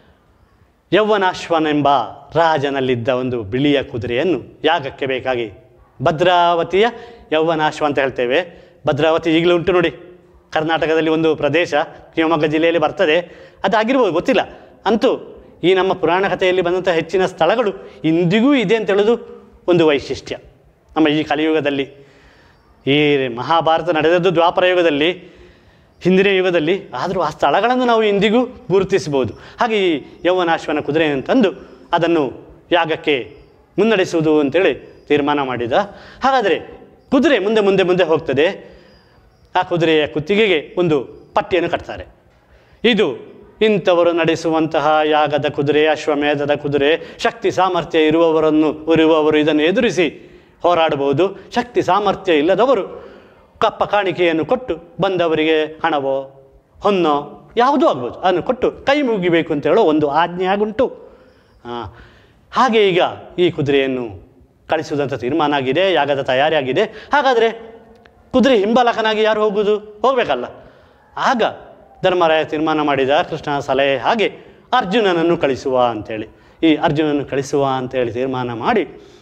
ಯೌವನಾಶ್ವನೆಂಬ ರಾಜನಲ್ಲಿದ್ದ ಒಂದು ಬಿಳಿಯ ಕುದುರೆಯನ್ನು ಯಾಗಕ್ಕೆ ಬೇಕಾಗಿ ಭದ್ರಾವತಿಯ ಯೌವನಾಶ್ವ ಅಂತ ಹೇಳ್ತೇವೆ ಭದ್ರಾವತಿ ಈಗಲೂ ಉಂಟು ನೋಡಿ ಕರ್ನಾಟಕದಲ್ಲಿ ಒಂದು ಪ್ರದೇಶ ಶಿವಮೊಗ್ಗ ಜಿಲ್ಲೆಯಲ್ಲಿ ಬರ್ತದೆ ಅದಾಗಿರ್ಬೋದು ಗೊತ್ತಿಲ್ಲ ಅಂತೂ ಈ ನಮ್ಮ ಪುರಾಣ ಕಥೆಯಲ್ಲಿ ಬಂದಂಥ ಹೆಚ್ಚಿನ ಸ್ಥಳಗಳು ಇಂದಿಗೂ ಇದೆ ಅಂತ ಹೇಳೋದು ಒಂದು ವೈಶಿಷ್ಟ್ಯ ನಮ್ಮ ಈ ಕಲಿಯುಗದಲ್ಲಿ ಈ ಮಹಾಭಾರತ ನಡೆದದ್ದು ದ್ವಾಪರ ಯುಗದಲ್ಲಿ ಹಿಂದಿನ ಯುಗದಲ್ಲಿ ಆದರೂ ಆ ಸ್ಥಳಗಳನ್ನು ನಾವು ಇಂದಿಗೂ ಗುರುತಿಸಬಹುದು ಹಾಗೆ ಈ ಯೌವನಾಶ್ವನ ಕುದುರೆಯನ್ನು ತಂದು ಅದನ್ನು ಯಾಗಕ್ಕೆ ಮುನ್ನಡೆಸುವುದು ಅಂತೇಳಿ ತೀರ್ಮಾನ ಮಾಡಿದ ಹಾಗಾದರೆ ಕುದುರೆ ಮುಂದೆ ಮುಂದೆ ಮುಂದೆ ಹೋಗ್ತದೆ ಆ ಕುದುರೆಯ ಕುತ್ತಿಗೆಗೆ ಒಂದು ಪಟ್ಟಿಯನ್ನು ಕಟ್ತಾರೆ ಇದು ಇಂಥವರು ನಡೆಸುವಂತಹ ಯಾಗದ ಕುದುರೆ ಅಶ್ವಮೇಧದ ಕುದುರೆ ಶಕ್ತಿ ಸಾಮರ್ಥ್ಯ ಇರುವವರನ್ನು ಇರುವವರು ಇದನ್ನು ಎದುರಿಸಿ ಹೋರಾಡಬಹುದು ಶಕ್ತಿ ಸಾಮರ್ಥ್ಯ ಇಲ್ಲದವರು ಕಪ್ಪ ಕಾಣಿಕೆಯನ್ನು ಕೊಟ್ಟು ಬಂದವರಿಗೆ ಹಣವೋ ಹೊನ್ನೋ ಯಾವುದೂ ಆಗ್ಬೋದು ಅದನ್ನು ಕೊಟ್ಟು ಕೈ ಮುಗಿಬೇಕು ಅಂತ ಹೇಳೋ ಒಂದು ಆಜ್ಞೆ ಆಗುಂಟು ಆ, ಹಾಗೆ ಈಗ ಈ ಕುದುರೆಯನ್ನು ಕಳಿಸುವುದಂತ ತೀರ್ಮಾನ ಆಗಿದೆ ಯಾಗದ ತಯಾರಿ ಆಗಿದೆ ಹಾಗಾದರೆ ಕುದುರೆ ಹಿಂಬಾಲಕನಾಗಿ ಯಾರು ಹೋಗುವುದು ಹೋಗಬೇಕಲ್ಲ ಆಗ ಧರ್ಮರಾಯ ತೀರ್ಮಾನ ಮಾಡಿದ ಕೃಷ್ಣನ ಸಲಹೆ ಹಾಗೆ ಅರ್ಜುನನನ್ನು ಕಳಿಸುವ ಅಂತೇಳಿ ಈ ಅರ್ಜುನನ್ನು ಕಳಿಸುವ ಅಂತೇಳಿ ತೀರ್ಮಾನ ಮಾಡಿ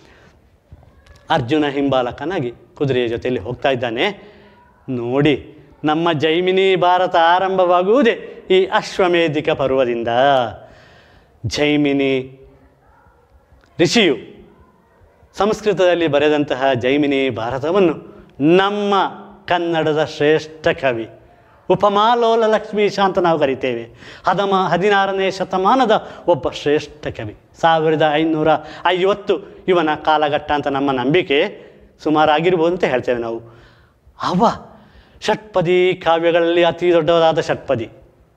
ಅರ್ಜುನ ಹಿಂಬಾಲಕನಾಗಿ ಕುದುರೆಯ ಜೊತೆಯಲ್ಲಿ ಹೋಗ್ತಾ ಇದ್ದಾನೆ ನೋಡಿ ನಮ್ಮ ಜೈಮಿನಿ ಭಾರತ ಆರಂಭವಾಗುವುದೇ ಈ ಅಶ್ವಮೇಧಿಕ ಪರ್ವದಿಂದ ಜೈಮಿನಿ ಋಷಿಯು ಸಂಸ್ಕೃತದಲ್ಲಿ ಬರೆದಂತಹ ಜೈಮಿನಿ ಭಾರತವನ್ನು ನಮ್ಮ ಕನ್ನಡದ ಶ್ರೇಷ್ಠ ಕವಿ ಉಪಮಾಲೋಲ ಲಕ್ಷ್ಮೀಶ ಅಂತ ನಾವು ಕರಿತೇವೆ ಹದಮ ಹದಿನಾರನೇ ಶತಮಾನದ ಒಬ್ಬ ಶ್ರೇಷ್ಠ ಕವಿ ಸಾವಿರದ ಐನೂರ ಐವತ್ತು ಇವನ ಕಾಲಘಟ್ಟ ಅಂತ ನಮ್ಮ ನಂಬಿಕೆ ಸುಮಾರಾಗಿರ್ಬೋದು ಅಂತ ಹೇಳ್ತೇವೆ ನಾವು ಅವ ಷಟ್ಪದಿ ಕಾವ್ಯಗಳಲ್ಲಿ ಅತಿ ದೊಡ್ಡದಾದ ಷಟ್ಪದಿ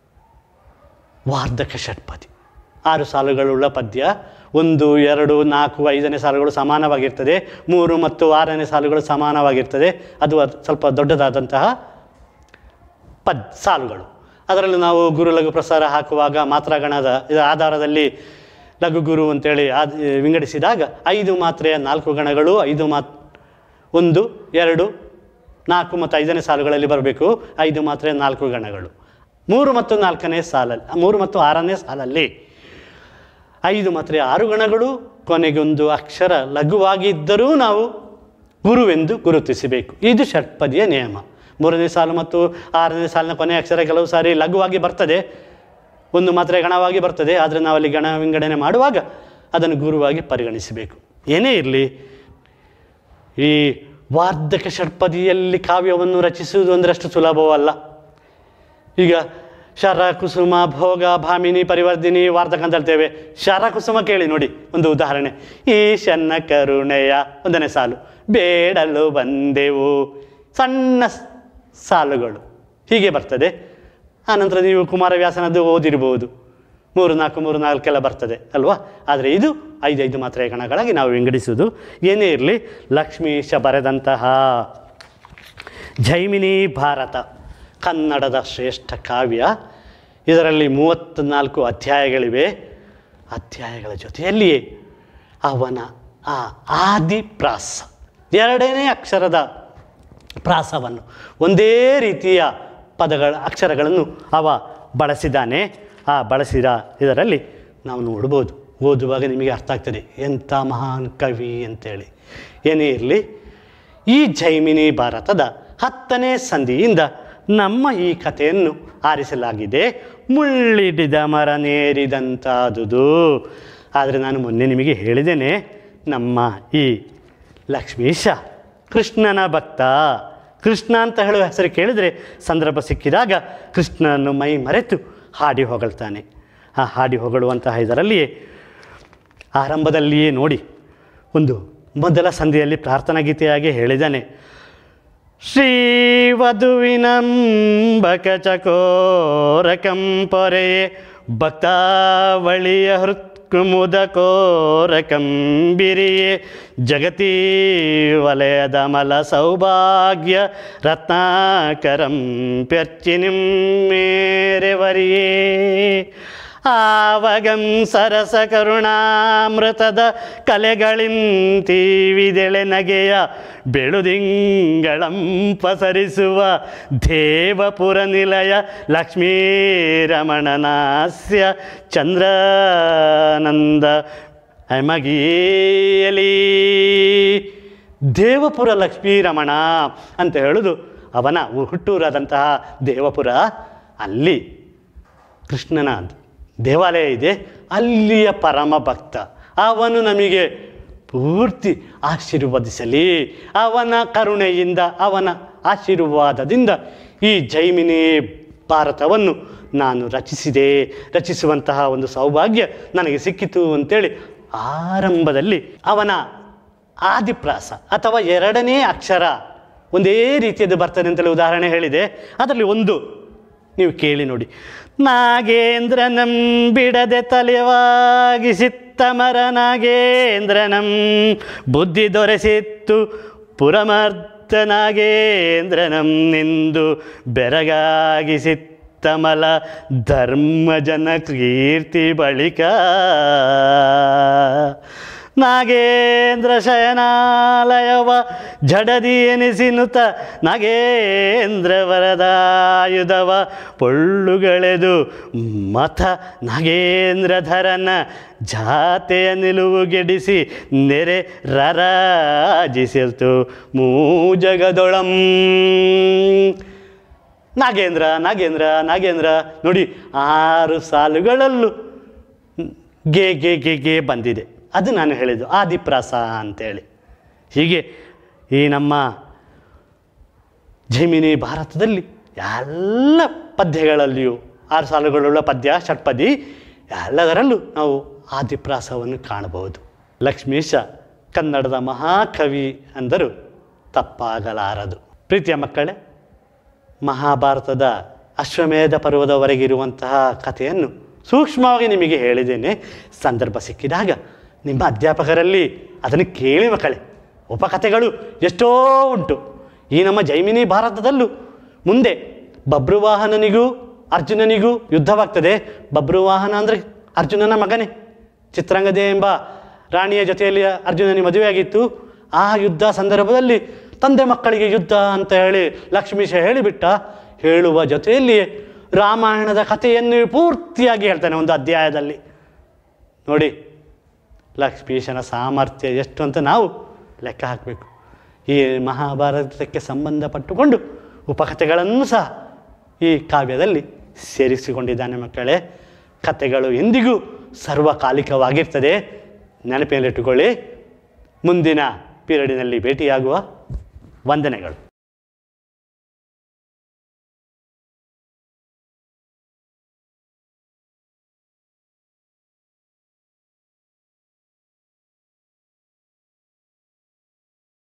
ವಾರ್ಧಕ ಷಟ್ಪದಿ ಆರು ಸಾಲುಗಳುಳ್ಳ ಪದ್ಯ ಒಂದು ಎರಡು ನಾಲ್ಕು ಐದನೇ ಸಾಲುಗಳು ಸಮಾನವಾಗಿರ್ತದೆ ಮೂರು ಮತ್ತು ಆರನೇ ಸಾಲುಗಳು ಸಮಾನವಾಗಿರ್ತದೆ ಅದು ಅದ್- ಸ್ವಲ್ಪ ದೊಡ್ಡದಾದಂತಹ ಪದ್ ಸಾಲುಗಳು ಅದರಲ್ಲಿ ನಾವು ಗುರು ಲಘು ಪ್ರಸಾರ ಹಾಕುವಾಗ ಮಾತ್ರಾಗಣದ ಇದರ ಆಧಾರದಲ್ಲಿ ಲಘು ಗುರು ಅಂತೇಳಿ ಆದ್ ವಿಂಗಡಿಸಿದಾಗ ಐದು ಮಾತ್ರೆಯ ನಾಲ್ಕು ಗಣಗಳು ಐದು ಮಾತ್ ಒಂದು ಎರಡು ನಾಲ್ಕು ಮತ್ತು ಐದನೇ ಸಾಲುಗಳಲ್ಲಿ ಬರಬೇಕು ಐದು ಮಾತ್ರೆಯ ನಾಲ್ಕು ಗಣಗಳು ಮೂರು ಮತ್ತು ನಾಲ್ಕನೇ ಸಾಲಲ್ಲಿ ಮೂರು ಮತ್ತು ಆರನೇ ಸಾಲಲ್ಲಿ ಐದು ಮಾತ್ರೆ ಆರು ಗಣಗಳು ಕೊನೆಗೊಂದು ಅಕ್ಷರ ಲಘುವಾಗಿ ಇದ್ದರೂ ನಾವು ಗುರುವೆಂದು ಗುರುತಿಸಬೇಕು ಇದು ಷಟ್ಪದಿಯ ನಿಯಮ ಮೂರನೇ ಸಾಲು ಮತ್ತು ಆರನೇ ಸಾಲಿನ ಕೊನೆಯ ಅಕ್ಷರ ಕೆಲವು ಸಾರಿ ಲಘುವಾಗಿ ಬರ್ತದೆ ಒಂದು ಮಾತ್ರೆ ಗಣವಾಗಿ ಬರ್ತದೆ ಆದರೆ ನಾವಲ್ಲಿ ಗಣ ವಿಂಗಡಣೆ ಮಾಡುವಾಗ ಅದನ್ನು ಗುರುವಾಗಿ ಪರಿಗಣಿಸಬೇಕು ಏನೇ ಇರಲಿ ಈ ವಾರ್ಧಕ ಷಟ್ಪದಿಯಲ್ಲಿ ಕಾವ್ಯವನ್ನು ರಚಿಸುವುದು ಅಂದರೆ ಅಷ್ಟು ಸುಲಭವಲ್ಲ ಈಗ ಶರ ಕುಸುಮ ಭೋಗ ಭಾಮಿನಿ ಪರಿವರ್ಧಿನಿ ವಾರ್ಧಕ ಅಂತ ಹೇಳ್ತೇವೆ ಶರ ಕುಸುಮ ಕೇಳಿ ನೋಡಿ ಒಂದು ಉದಾಹರಣೆ ಈಶನ್ನ ಕರುಣೆಯ ಒಂದನೇ ಸಾಲು ಬೇಡಲು ಬಂದೆವು ಸಣ್ಣ ಸ್- ಸಾಲುಗಳು ಹೀಗೆ ಬರ್ತದೆ ಆನಂತರ ನೀವು ಕುಮಾರವ್ಯಾಸನದ್ದು ಓದಿರ್ಬೋದು ಮೂರು ನಾಲ್ಕು ಮೂರು ನಾಲ್ಕೆಲ್ಲ ಬರ್ತದೆ ಅಲ್ವಾ ಆದರೆ ಇದು ಐದೈದು ಮಾತ್ರೆಯ ಗಣಗಳಾಗಿ ನಾವು ವಿಂಗಡಿಸುವುದು ಏನೇ ಇರಲಿ ಲಕ್ಷ್ಮೀಶ ಬರೆದಂತಹ ಜೈಮಿನಿ ಭಾರತ ಕನ್ನಡದ ಶ್ರೇಷ್ಠ ಕಾವ್ಯ ಇದರಲ್ಲಿ ಮೂವತ್ತ್ನಾಲ್ಕು ಅಧ್ಯಾಯಗಳಿವೆ ಅಧ್ಯಾಯಗಳ ಜೊತೆಯಲ್ಲಿಯೇ ಅವನ ಆ ಆದಿ ಪ್ರಾಸ ಎರಡನೇ ಅಕ್ಷರದ ಪ್ರಾಸವನ್ನು ಒಂದೇ ರೀತಿಯ ಪದಗಳ ಅಕ್ಷರಗಳನ್ನು ಅವ ಬಳಸಿದ್ದಾನೆ ಆ ಬಳಸಿದ ಇದರಲ್ಲಿ ನಾವು ನೋಡ್ಬೋದು ಓದುವಾಗ ನಿಮಗೆ ಅರ್ಥ ಆಗ್ತದೆ ಎಂಥ ಮಹಾನ್ ಕವಿ ಅಂತೇಳಿ ಏನೇ ಇರಲಿ ಈ ಜೈಮಿನಿ ಭಾರತದ ಹತ್ತನೇ ಸಂಧಿಯಿಂದ ನಮ್ಮ ಈ ಕಥೆಯನ್ನು ಆರಿಸಲಾಗಿದೆ ಮುಳ್ಳಿಡಿದ ಮರ ನೇರಿದಂತಾದುದು ಆದರೆ ನಾನು ಮೊನ್ನೆ ನಿಮಗೆ ಹೇಳಿದ್ದೇನೆ ನಮ್ಮ ಈ ಲಕ್ಷ್ಮೀಶ ಕೃಷ್ಣನ ಭಕ್ತ ಕೃಷ್ಣ ಅಂತ ಹೇಳುವ ಹೆಸರು ಕೇಳಿದರೆ ಸಂದರ್ಭ ಸಿಕ್ಕಿದಾಗ ಕೃಷ್ಣನನ್ನು ಮೈ ಮರೆತು ಹಾಡಿ ಹೊಗಳ್ತಾನೆ ಆ ಹಾಡಿ ಹೊಗಳುವಂತಹ ಇದರಲ್ಲಿಯೇ ಆರಂಭದಲ್ಲಿಯೇ ನೋಡಿ ಒಂದು ಮೊದಲ ಸಂಧಿಯಲ್ಲಿ ಪ್ರಾರ್ಥನಾ ಗೀತೆಯಾಗಿ ಹೇಳಿದ್ದಾನೆ ಶ್ರೀವಧುವಿನಂಬಕ ಚಕೋರಕಂ ಪೊರೆಯೇ ಭಕ್ತಾವಳಿಯ ಹೃತ್ಕುಮುದ ಕೋರಕಂ ಬಿರಿಯೇ ಜಗತೀ ವಲಯದ ಮಲ ಸೌಭಾಗ್ಯ ರತ್ನಾಕರಂ ಪ್ಯರ್ಚಿನಿಂ ಮೇರೆವರಿಯೇ ಆವಗಂ ಸರಸ ಕರುಣಾಮೃತದ ಕಲೆಗಳಿಂತೀವಿದೆಳೆ ನಗೆಯ ಬೆಳುದಿಂಗಳಂ ಪಸರಿಸುವ ದೇವಪುರ ನಿಲಯ ಲಕ್ಷ್ಮೀರಮಣನಾಸ್ಯ ಚಂದ್ರಾನಂದ ಅಮಗೀಯಲಿ ದೇವಪುರ ಲಕ್ಷ್ಮೀರಮಣ ಅಂತ ಹೇಳೋದು ಅವನ ಹುಟ್ಟೂರಾದಂತಹ ದೇವಪುರ ಅಲ್ಲಿ ಕೃಷ್ಣನ ದೇವಾಲಯ ಇದೆ ಅಲ್ಲಿಯ ಪರಮ ಭಕ್ತ ಅವನು ನಮಗೆ ಪೂರ್ತಿ ಆಶೀರ್ವದಿಸಲಿ ಅವನ ಕರುಣೆಯಿಂದ ಅವನ ಆಶೀರ್ವಾದದಿಂದ ಈ ಜೈಮಿನಿ ಭಾರತವನ್ನು ನಾನು ರಚಿಸಿದೆ ರಚಿಸುವಂತಹ ಒಂದು ಸೌಭಾಗ್ಯ ನನಗೆ ಸಿಕ್ಕಿತು ಅಂತೇಳಿ ಆರಂಭದಲ್ಲಿ ಅವನ ಆದಿಪ್ರಾಸ ಅಥವಾ ಎರಡನೇ ಅಕ್ಷರ ಒಂದೇ ರೀತಿಯದ್ದು ಬರ್ತದೆ ಅಂತೇಳಿ ಉದಾಹರಣೆ ಹೇಳಿದೆ ಅದರಲ್ಲಿ ಒಂದು ನೀವು ಕೇಳಿ ನೋಡಿ ನಾಗೇಂದ್ರನಂ ಬಿಡದೆ ತಲೆವಾಗಿಸಿತ್ತ ಮರ ನಾಗೇಂದ್ರನಂ ಬುದ್ಧಿ ದೊರೆಸಿತ್ತು ಪುರಮರ್ಥ ನಾಗೇಂದ್ರನಂ ನಿಂದು ಬೆರಗಾಗಿಸಿತ್ತಮಲ ಧರ್ಮಜನ ಕೀರ್ತಿ ಬಳಿಕ ನಾಗೇಂದ್ರ ಶಯನಾಲಯವ ಜಡದಿ ಎನಿಸಿನುತ ನಾಗೇಂದ್ರ ವರದಾಯುಧವ ಪೊಳ್ಳುಗಳೆದು ಮತ ನಾಗೇಂದ್ರಧರನ ಜಾತೆಯ ನಿಲುವು ಗೆಡಿಸಿ ನೆರೆ ರರಾಜಿಸಿತು ಮೂಜಗದೊಳಂ ನಾಗೇಂದ್ರ ನಾಗೇಂದ್ರ ನಾಗೇಂದ್ರ ನೋಡಿ ಆರು ಸಾಲುಗಳಲ್ಲೂ ಗೆ ಗೆ ಗೆ ಗೆ ಬಂದಿದೆ ಅದು ನಾನು ಹೇಳಿದ್ದು ಆದಿಪ್ರಾಸ ಅಂತೇಳಿ ಹೀಗೆ ಈ ನಮ್ಮ ಜೈಮಿನಿ ಭಾರತದಲ್ಲಿ ಎಲ್ಲ ಪದ್ಯಗಳಲ್ಲಿಯೂ ಆರು ಸಾಲುಗಳುಳ್ಳ ಪದ್ಯ ಷಟ್ಪದಿ ಎಲ್ಲದರಲ್ಲೂ ನಾವು ಆದಿಪ್ರಾಸವನ್ನು ಕಾಣಬಹುದು ಲಕ್ಷ್ಮೀಶ ಕನ್ನಡದ ಮಹಾಕವಿ ಅಂದರೂ ತಪ್ಪಾಗಲಾರದು ಪ್ರೀತಿಯ ಮಕ್ಕಳೇ ಮಹಾಭಾರತದ ಅಶ್ವಮೇಧ ಪರ್ವದವರೆಗಿರುವಂತಹ ಕಥೆಯನ್ನು ಸೂಕ್ಷ್ಮವಾಗಿ ನಿಮಗೆ ಹೇಳಿದ್ದೇನೆ ಸಂದರ್ಭ ಸಿಕ್ಕಿದಾಗ ನಿಮ್ಮ ಅಧ್ಯಾಪಕರಲ್ಲಿ ಅದನ್ನು ಕೇಳಿ ಮಕ್ಕಳೇ ಉಪಕಥೆಗಳು ಎಷ್ಟೋ ಉಂಟು ಈ ನಮ್ಮ ಜೈಮಿನಿ ಭಾರತದಲ್ಲೂ ಮುಂದೆ ಬಬ್ರುವಾಹನನಿಗೂ ಅರ್ಜುನನಿಗೂ ಯುದ್ಧವಾಗ್ತದೆ ಬಬ್ರುವಾಹನ ಅಂದರೆ ಅರ್ಜುನನ ಮಗನೇ ಚಿತ್ರಾಂಗದೆ ಎಂಬ ರಾಣಿಯ ಜೊತೆಯಲ್ಲಿ ಅರ್ಜುನನಿಗೆ ಮದುವೆಯಾಗಿತ್ತು ಆ ಯುದ್ಧ ಸಂದರ್ಭದಲ್ಲಿ ತಂದೆ ಮಕ್ಕಳಿಗೆ ಯುದ್ಧ ಅಂತ ಹೇಳಿ ಲಕ್ಷ್ಮೀಶ ಹೇಳಿಬಿಟ್ಟ ಹೇಳುವ ಜೊತೆಯಲ್ಲಿಯೇ ರಾಮಾಯಣದ ಕಥೆಯನ್ನು ಪೂರ್ತಿಯಾಗಿ ಹೇಳ್ತಾನೆ ಒಂದು ಅಧ್ಯಾಯದಲ್ಲಿ ನೋಡಿ ಲಕ್ಷ್ಮೀಶನ ಸಾಮರ್ಥ್ಯ ಎಷ್ಟು ಅಂತ ನಾವು ಲೆಕ್ಕ ಹಾಕಬೇಕು ಈ ಮಹಾಭಾರತಕ್ಕೆ ಸಂಬಂಧಪಟ್ಟುಕೊಂಡು ಉಪಕಥೆಗಳನ್ನು ಸಹ ಈ ಕಾವ್ಯದಲ್ಲಿ ಸೇರಿಸಿಕೊಂಡಿದ್ದಾನೆ ಮಕ್ಕಳೇ ಕಥೆಗಳು ಎಂದಿಗೂ ಸರ್ವಕಾಲಿಕವಾಗಿರ್ತದೆ ನೆನಪಿನಲ್ಲಿಟ್ಟುಕೊಳ್ಳಿ ಮುಂದಿನ ಪೀರಿಯಡಿನಲ್ಲಿ ಭೇಟಿಯಾಗುವ ವಂದನೆಗಳು